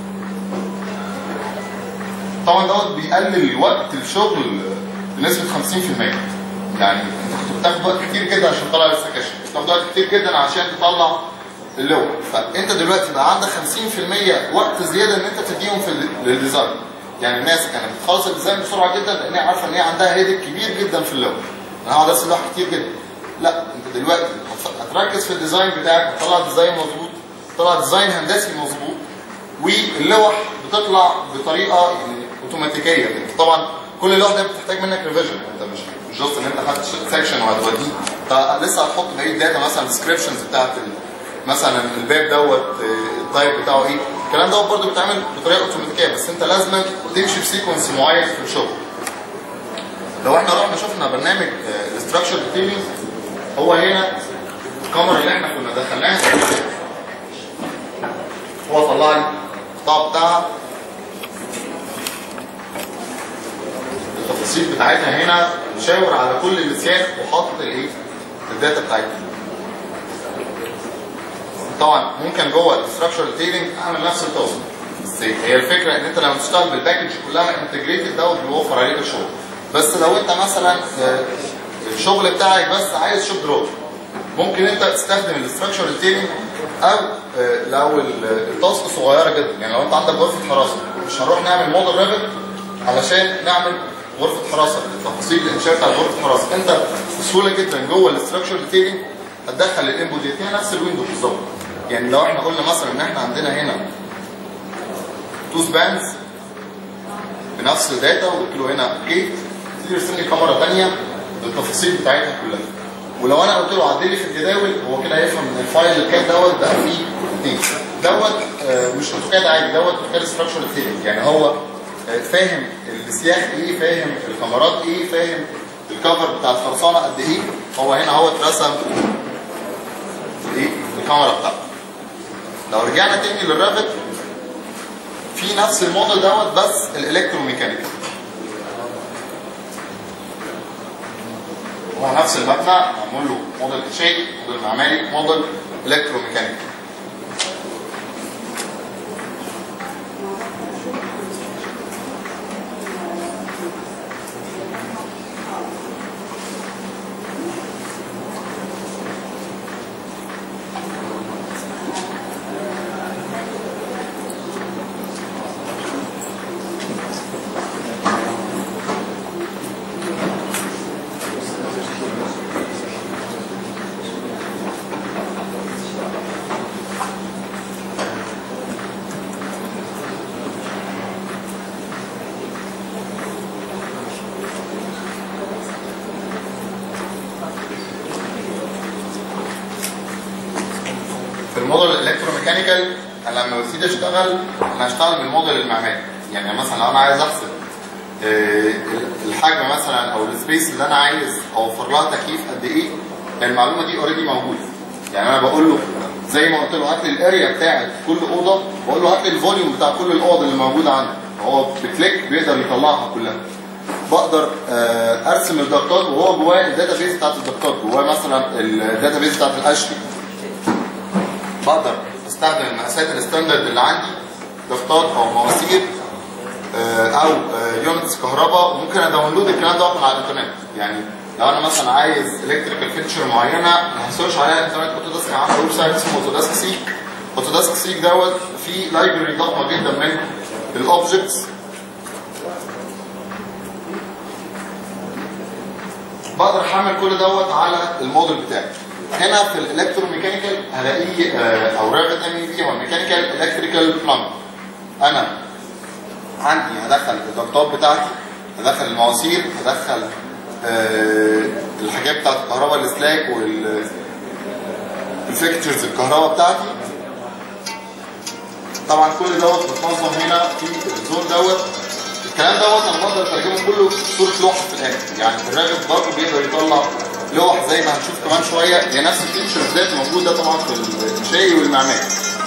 طبعا دوت بيقلل وقت الشغل بنسبه 50% يعني انت كنت بتاخد وقت كتير كده عشان تطلع السكشن بتاخد وقت كتير جدا عشان تطلع اللوح فانت دلوقتي بقى عندك 50% وقت زياده ان انت تديهم في ال- للديزاين يعني الناس كانت بتخلص الديزاين بسرعه جدا لان هي عارفه ان هي عندها هيدك كبير جدا في اللوح انا هقعد ارسم لوح كتير جدا لا انت دلوقتي هت- هتركز في الديزاين بتاعك هتطلع ديزاين مظبوط تطلع ديزاين هندسي مظبوط واللوح بتطلع بطريقه يعني اوتوماتيكيه كده طبعا كل لوحه ده بتحتاج منك ريفيجن انت مش مش جاست ان انت خدت سكشن وهتوديه فلسه هتحط بقيه داتا مثلا ديسكربشنز بتاعت ال- مثلا الباب دوت آه، التايب بتاعه ايه الكلام دوت برضه بيتعمل بطريقه اوتوماتيكيه بس انت لازم تمشي بسيكونس معين في الشغل لو احنا رحنا شفنا برنامج الاستراكشر ديتيلينج هو هنا الكاميرا اللي احنا كنا دخلناها هو طلع لي القطاع بتاعها التفاصيل بتاعتها هنا مشاور على كل السياق وحاطط الايه الداتا بتاعتها طبعا ممكن جوه الاستراكشر ديتيلنج اعمل نفس التوصيل بس هي الفكره ان انت لما تشتغل بالباكج كلها انتجريتد دوت بيوفر عليك الشغل بس لو انت مثلا آه، الشغل بتاعك بس عايز شوب دروب ممكن انت تستخدم الاستراكشر ديتيلنج او آه، لو ال- التاسك صغيره جدا يعني لو انت عندك غرفه حراسه مش هنروح نعمل موديل ريفت علشان نعمل غرفه حراسه تفاصيل الانشاء بتاع غرفه الحراسه انت بسهوله جدا جوه الاستراكشر ديتيلنج هتدخل الانبوت دي هي نفس الويندو بالظبط يعني لو احنا قلنا مثلا ان احنا عندنا هنا تو سبانز بنفس الداتا وقلت له هنا جيت تيجي يرسم لي كاميرا ثانيه بالتفاصيل بتاعتها كلها ولو انا قلت له عدل لي في الجداول هو كده هيفهم ان الفايل الكاد دوت بقى فيه اثنين دوت آه، مش اوتوكاد عادي دوت اوتوكاد ستراكشر ثيرنج يعني هو آه، فاهم السياخ ايه فاهم الكاميرات ايه فاهم الكفر بتاع الخرسانه قد ايه هو هنا هو اترسم ايه الكاميرا بتاعته لو رجعنا تاني للرافت في نفس الموديل دوت بس الالكتروميكانيكال هو نفس المبنى معمول له موديل انشائي موديل معماري موديل الكتروميكانيكال في الموديل الالكتروميكانيكال انا لما ببتدي اشتغل انا هشتغل بالموديل المعماري يعني مثلا لو انا عايز احسب آه، الحجم مثلا او السبيس اللي انا عايز اوفر لها تكييف قد ايه المعلومه دي اوريدي موجوده يعني انا بقول له زي ما قلت له هات لي الاريا بتاعت كل اوضه بقول له هات لي الفوليوم بتاع كل الاوض اللي موجوده عندي هو بكليك بيقدر يطلعها كلها بقدر آه، ارسم الضغطات وهو جواه الداتا بيز بتاعت الضغطات جواه مثلا الداتا بيز بتاعت الاشلي بقدر استخدم المقاسات الستاندرد اللي عندي ضغطات او مواسير آه، او يونتس كهرباء وممكن اداونلود الكلام ده من على الانترنت يعني لو انا مثلا عايز الكتريكال فيتشر معينه هسيرش عليها على الانترنت اوتوداسك عامل ويب سايت اسمه اوتوداسك سيك اوتوداسك سيك دوت فيه لايبرري ضخمه جدا من الاوبجكتس بقدر احمل كل دوت على الموديل بتاعي هنا في الالكتروميكانيكال هلاقيه آه، او رافت ام اي بي هو ميكانيكال الكتريكال بلامب انا عندي هدخل الضغطات بتاعتي هدخل المواسير هدخل آه، الحاجات بتاعت الكهرباء السلاك وال الفيكتشرز الكهرباء بتاعتي طبعا كل دوت متنظم هنا في الزون دوت الكلام دوت انا بقدر اترجمه كله في صوره لوحه في الاخر يعني الراجل برضه بيقدر يطلع لوح زي ما هنشوف كمان شويه هي نفس الفيتشرز ديت موجوده طبعا في الانشائي والمعماري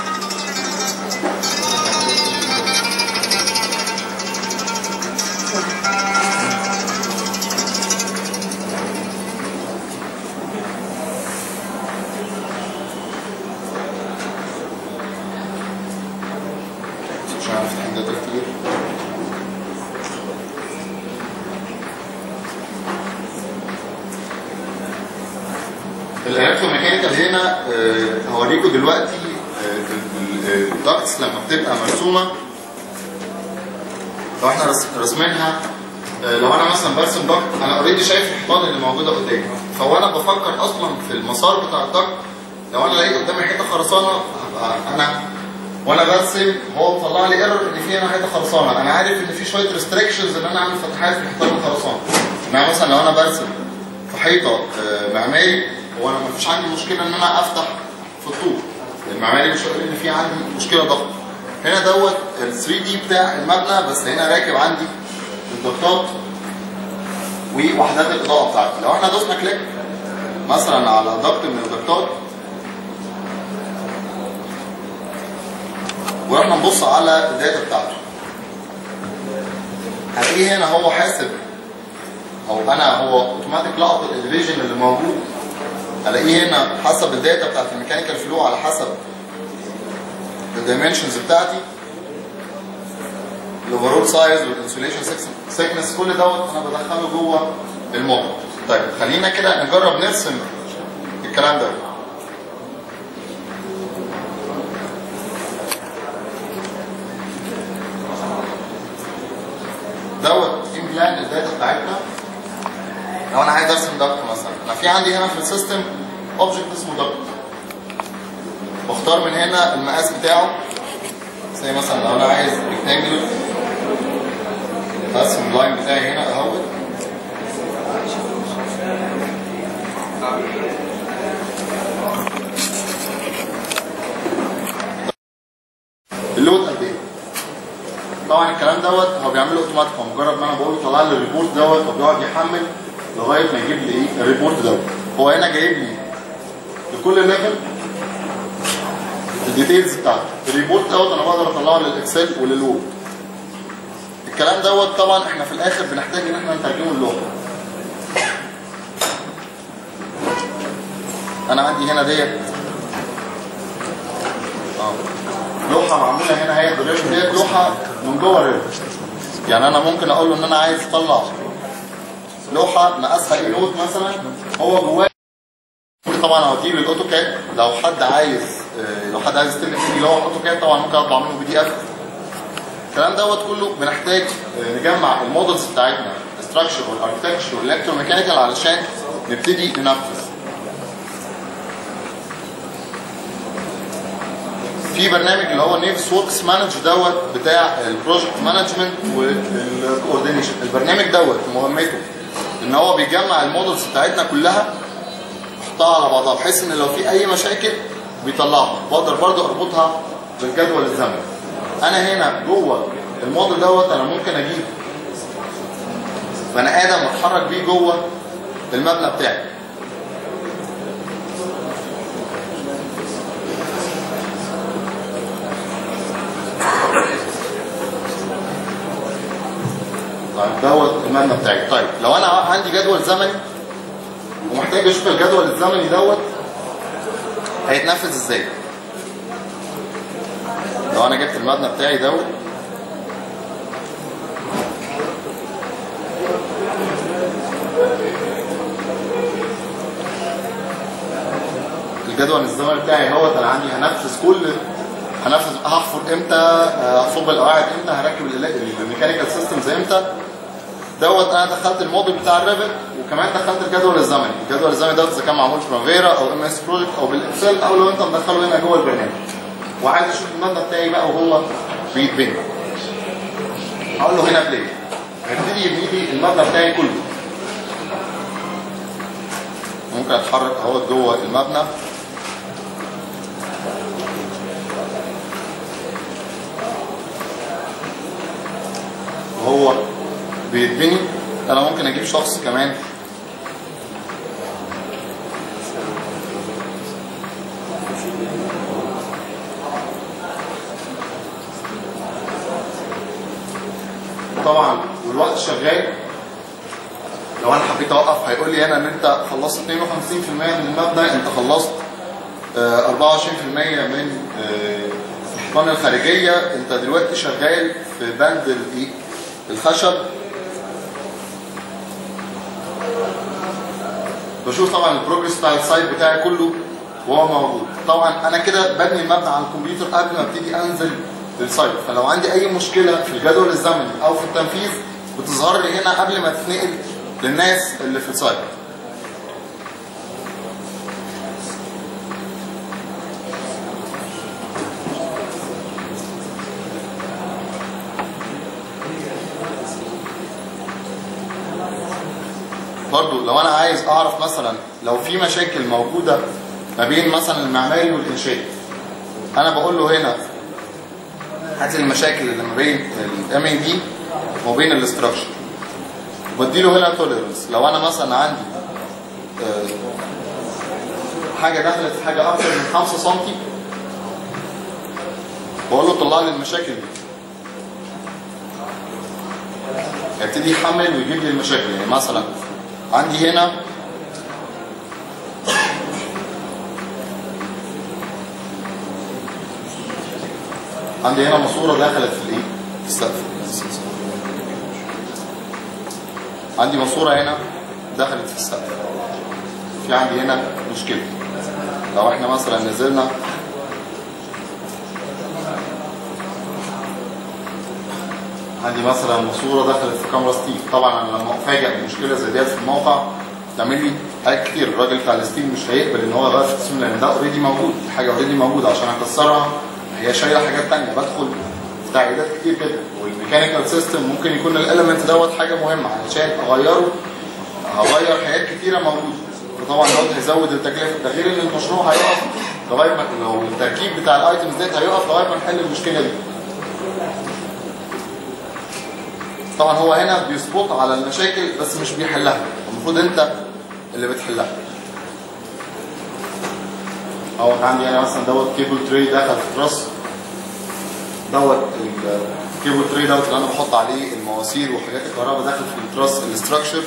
مش عارف افتح الداتا كتير الالكتروميكانيكال هنا آه، هوريكم دلوقتي الدكتس لما بتبقى مرسومه لو احنا رس- راسمينها آه، لو انا مثلا برسم دكت انا اوريدي شايف الحيطان اللي موجوده قدامي فوانا بفكر اصلا في المسار بتاع الدكت لو انا لقيت قدامي حته خرسانه هبقى انا وانا برسم هو مطلع لي ايرور ان في هنا حته خرسانه انا عارف ان في شويه ريستريكشنز ان انا اعمل فتحات في الحيطان الخرسانه انما مثلا لو انا برسم في حيطه آه، معماري هو انا ما فيش عندي مشكله ان انا افتح في الطوب المعماري مش هيقول ان في عندي مشكله ضغط هنا دوت ال 3 دي بتاع المبنى بس هنا راكب عندي الضغطات ووحدات الاضاءه بتاعتي لو احنا دوسنا كليك مثلا على ضغط من الضغطات ورحنا نبص على الداتا بتاعته هتلاقيه هنا هو حاسب او انا هو اوتوماتيك لقط الديفيجن اللي موجود الاقيه هنا حسب الداتا بتاعت الميكانيكال فلو على حسب الدايمنشنز بتاعتي الاوفرول سايز والانسوليشن سيكنس كل دوت انا بدخله جوه الموديل طيب خلينا كده نجرب نرسم الكلام ده دوت ان بلان الداتا بتاعتنا لو انا عايز ارسم دكت مثلا انا في عندي هنا في السيستم اوبجكت اسمه دكت بختار من هنا المقاس بتاعه زي مثلا لو انا عايز ريكتانجل برسم اللاين بتاعي هنا اهوت اللود قد ايه؟ طبعا الكلام دوت هو بيعمله اوتوماتيك هو مجرد ما انا بقول له طلع لي الريبورت دوت هو بيقعد يحمل لغايه ما يجيب لي ايه الريبورت دوت هو هنا جايب لي لكل ليفل الديتيلز بتاعته الريبورت دوت انا بقدر اطلعه للاكسل وللوورد الكلام دوت طبعا احنا في الاخر بنحتاج ان احنا نترجمه اللغه انا عندي هنا ديت اه لوحه معموله هنا هي الريف ديت لوحه من جوه الريف يعني انا ممكن اقول له ان انا عايز اطلع لوحه مقاسها ايه نوت مثلا هو جواه ممكن طبعا اوديه للاوتوكاد لو حد عايز آه، لو حد عايز يستلم مني لوحه اوتوكاد طبعا ممكن اطبع منه بي دي اف الكلام دوت كله بنحتاج آه، نجمع المودلز بتاعتنا الاستراكشر والاركتكتشر والالكتروميكانيكال علشان نبتدي ننفذ في برنامج اللي هو نيفس وركس مانج دوت بتاع البروجكت مانجمنت والكوردينيشن البرنامج دوت مهمته ان هو بيجمع المودلز بتاعتنا كلها يحطها على بعضها بحيث ان لو في اي مشاكل بيطلعها بقدر برضو اربطها بالجدول الزمني انا هنا جوه الموديل دوت انا ممكن اجيب بني ادم اتحرك بيه جوه المبنى بتاعي طيب دوت المبنى بتاعي طيب لو انا عندي جدول زمني ومحتاج اشوف الجدول الزمني دوت هيتنفذ ازاي لو انا جبت المبنى بتاعي دوت الجدول الزمني بتاعي اهوت انا عندي هنفذ كل هنفذ هحفر امتى هصب القواعد امتى هركب الميكانيكال سيستمز امتى دوت انا دخلت الموديل بتاع الريفت وكمان دخلت الجدول الزمني الجدول الزمني دوت اذا كان معمول في برافيرا او ام اس بروجكت او بالاكسل او لو انت مدخله هنا جوه البرنامج وعايز اشوف المبنى بتاعي بقى وهو بيتبني هقول له هنا بلاي هيبتدي يبني لي المبنى بتاعي كله ممكن اتحرك اهوت جوه المبنى وهو بيتبني انا ممكن اجيب شخص كمان طبعا والوقت شغال لو انا حبيت اوقف هيقول لي هنا ان انت خلصت 52% من المبنى انت خلصت آه، 24% من آه، الحيطان الخارجيه انت دلوقتي شغال في بند الايه الخشب بشوف طبعا البروجرس بتاع السايت بتاعي كله وهو موجود طبعا انا كده ببني المبنى على الكمبيوتر قبل ما ابتدي انزل للسايت فلو عندي اي مشكله في الجدول الزمني او في التنفيذ بتظهر لي هنا قبل ما تتنقل للناس اللي في السايت برضو لو انا عايز اعرف مثلا لو في مشاكل موجوده ما بين مثلا المعماري والانشائي انا بقول له هنا هات لي المشاكل اللي ما بين الام اي دي وما بين الاستراكشر بدي له هنا توليرنس لو انا مثلا عندي آه، حاجه دخلت في حاجه اكتر من 5 سم بقول له طلع لي المشاكل دي يبتدي يحمل ويجيب لي المشاكل يعني مثلا عندي هنا عندي هنا ماسوره دخلت في الايه؟ في السقف عندي ماسوره هنا دخلت في السقف في عندي هنا مشكله لو احنا مثلا نزلنا عندي مثلا ماسوره دخلت في كاميرا ستيل طبعا انا لما افاجئ بمشكله زي ديت في الموقع تعمل لي حاجات كتير الراجل بتاع الستيل مش هيقبل ان هو يغير في التصميم لان ده اوريدي موجود حاجه اوريدي موجوده عشان اكسرها هي شايله حاجات ثانيه بدخل في تعقيدات كتير جدا والميكانيكال سيستم ممكن يكون الاليمنت دوت حاجه مهمه علشان اغيره هغير حاجات كتيره موجوده فطبعا دوت هيزود التكلفه ده غير ان المشروع هيقف لغايه ما لو التركيب بتاع الايتمز ديت هيقف لغايه ما نحل المشكله دي طبعا هو هنا بيسبوت على المشاكل بس مش بيحلها المفروض انت اللي بتحلها اهو عندي انا مثلا دوت كيبل تري دخل في تراس دوت الكيبل تري دوت اللي انا بحط عليه المواسير وحاجات الكهرباء دخلت في التراس الاستراكشر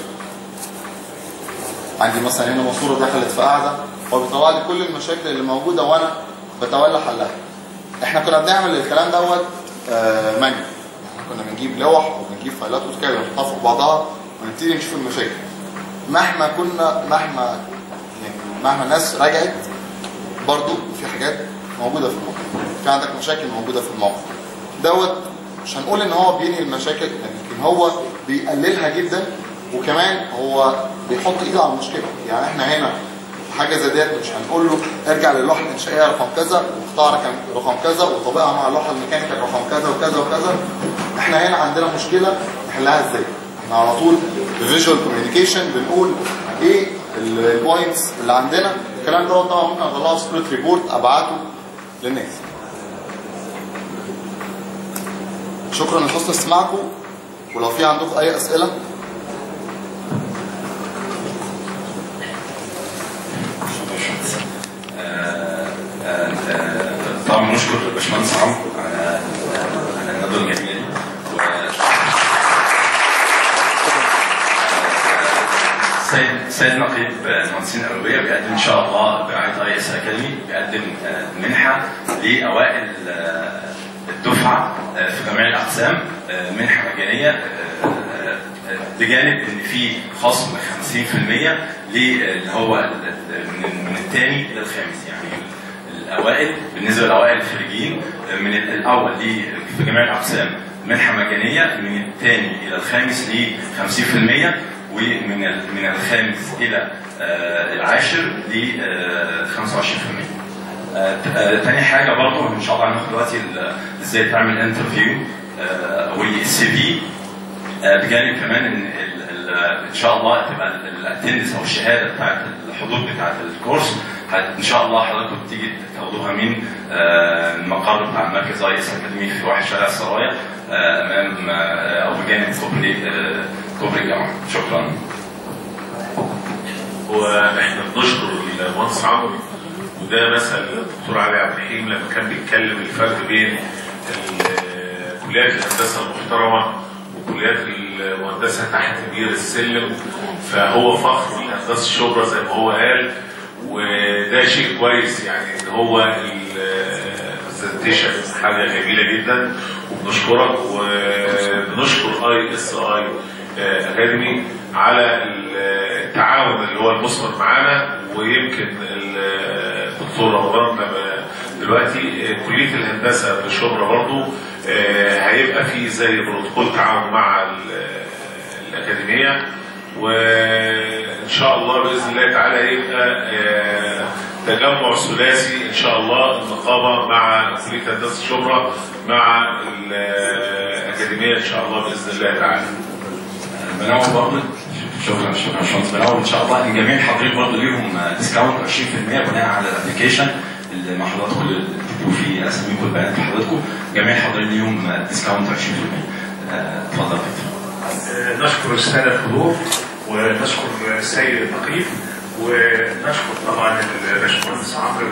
عندي مثلا هنا ماسوره دخلت في قاعده هو بيطلع لي كل المشاكل اللي موجوده وانا بتولى حلها احنا كنا بنعمل الكلام دوت آه مانيو احنا كنا بنجيب لوح وبنجيب فايلات وكده ونحطها فوق بعضها ونبتدي نشوف المشاكل مهما كنا مهما يعني مهما الناس رجعت برضو في حاجات موجوده في الموقع في عندك مشاكل موجوده في الموقع دوت مش هنقول ان هو بينهي المشاكل لكن هو بيقللها جدا وكمان هو بيحط ايده على المشكله يعني احنا هنا في حاجه زي ديت مش هنقول له ارجع للوحه الانشائيه رقم كذا واختار رقم- رقم كذا وطبقها مع اللوحه الميكانيكال رقم كذا وكذا وكذا احنا هنا عندنا مشكله نحلها ازاي احنا على طول فيجوال كوميونيكيشن بنقول ايه البوينتس اللي عندنا الكلام دوت طبعا ممكن اطلعه سكريبت ريبورت ابعته للناس شكرا لحسن استماعكم ولو في عندكم اي اسئله طبعا بنشكر الباشمهندس عمرو على على الندوه الجميله دي و- سيد سيد نقيب المهندسين الاولويه بيقدم ان شاء الله برعايه اي اس اكاديمي بيقدم آه، منحه لاوائل آه، الدفعه آه، في جميع الاقسام آه، منحه مجانيه آه، آه، بجانب ان في خصم 50% للي هو ال- ال- من من الثاني الى الخامس يعني الاوائل بالنسبه للاوائل الخريجين من الاول ل في جميع الاقسام منحه مجانيه من الثاني الى الخامس ل 50% ومن ال- من الخامس الى آه، العاشر ل آه، 25% آه، ت- آه، تاني حاجه برضو ان شاء الله هناخد دلوقتي ال- ازاي تعمل انترفيو والسي في آه، بجانب كمان ان ال- ال- ان شاء الله تبقى الاتندنس او الشهاده بتاعت الحضور بتاعت الكورس هت- ان شاء الله حضراتكم تيجي تاخدوها من آه، المقر بتاع المركز اي اس اكاديمي في واحد شارع السرايا آه، امام آه، او بجانب كوبري آه، كوبري الجامعه شكرا واحنا بنشكر المهندس عمرو وده مثل الدكتور علي عبد الرحيم لما كان بيتكلم الفرق بين ال- كليات الهندسه المحترمه وكليات المهندسه تحت بير السلم فهو فخر لهندسه الشبرا زي ما هو قال وده شيء كويس يعني ان هو البرزنتيشن حاجه جميله جدا وبنشكرك وبنشكر اي اس اي اكاديمي على ال- التعاون اللي هو المثمر معانا ويمكن الدكتور رمضان لما دلوقتي كليه الهندسه في شبرا برضو هيبقى في زي بروتوكول تعاون مع الاكاديميه وان شاء الله باذن الله تعالى يبقى تجمع ثلاثي ان شاء الله النقابه مع كليه هندسه شبرا مع الاكاديميه ان شاء الله باذن الله تعالى. بنوع برضه شكرا شكرا باشمهندس بنوع ان شاء الله ان جميع الحاضرين برضه ليهم ديسكاونت 20% بناء على الابلكيشن اللي مع حضراتكم اللي بتكتبوا فيه اساميكم البيانات حضراتكم جميع الحاضرين ليهم ديسكاونت 20% اتفضل آه، نشكر الساده الحضور ونشكر السيد النقيب ونشكر طبعا الباشمهندس عمرو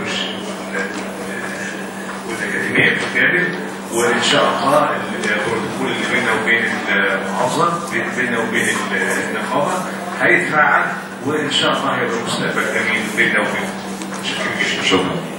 والاكاديميه بالكامل وان شاء الله البروتوكول اللي بيننا وبين المحافظه بيننا وبين النقابه هيتفعل وان شاء الله هيبقى مستقبل جميل بيننا وبينهم شكرا جدا شكرا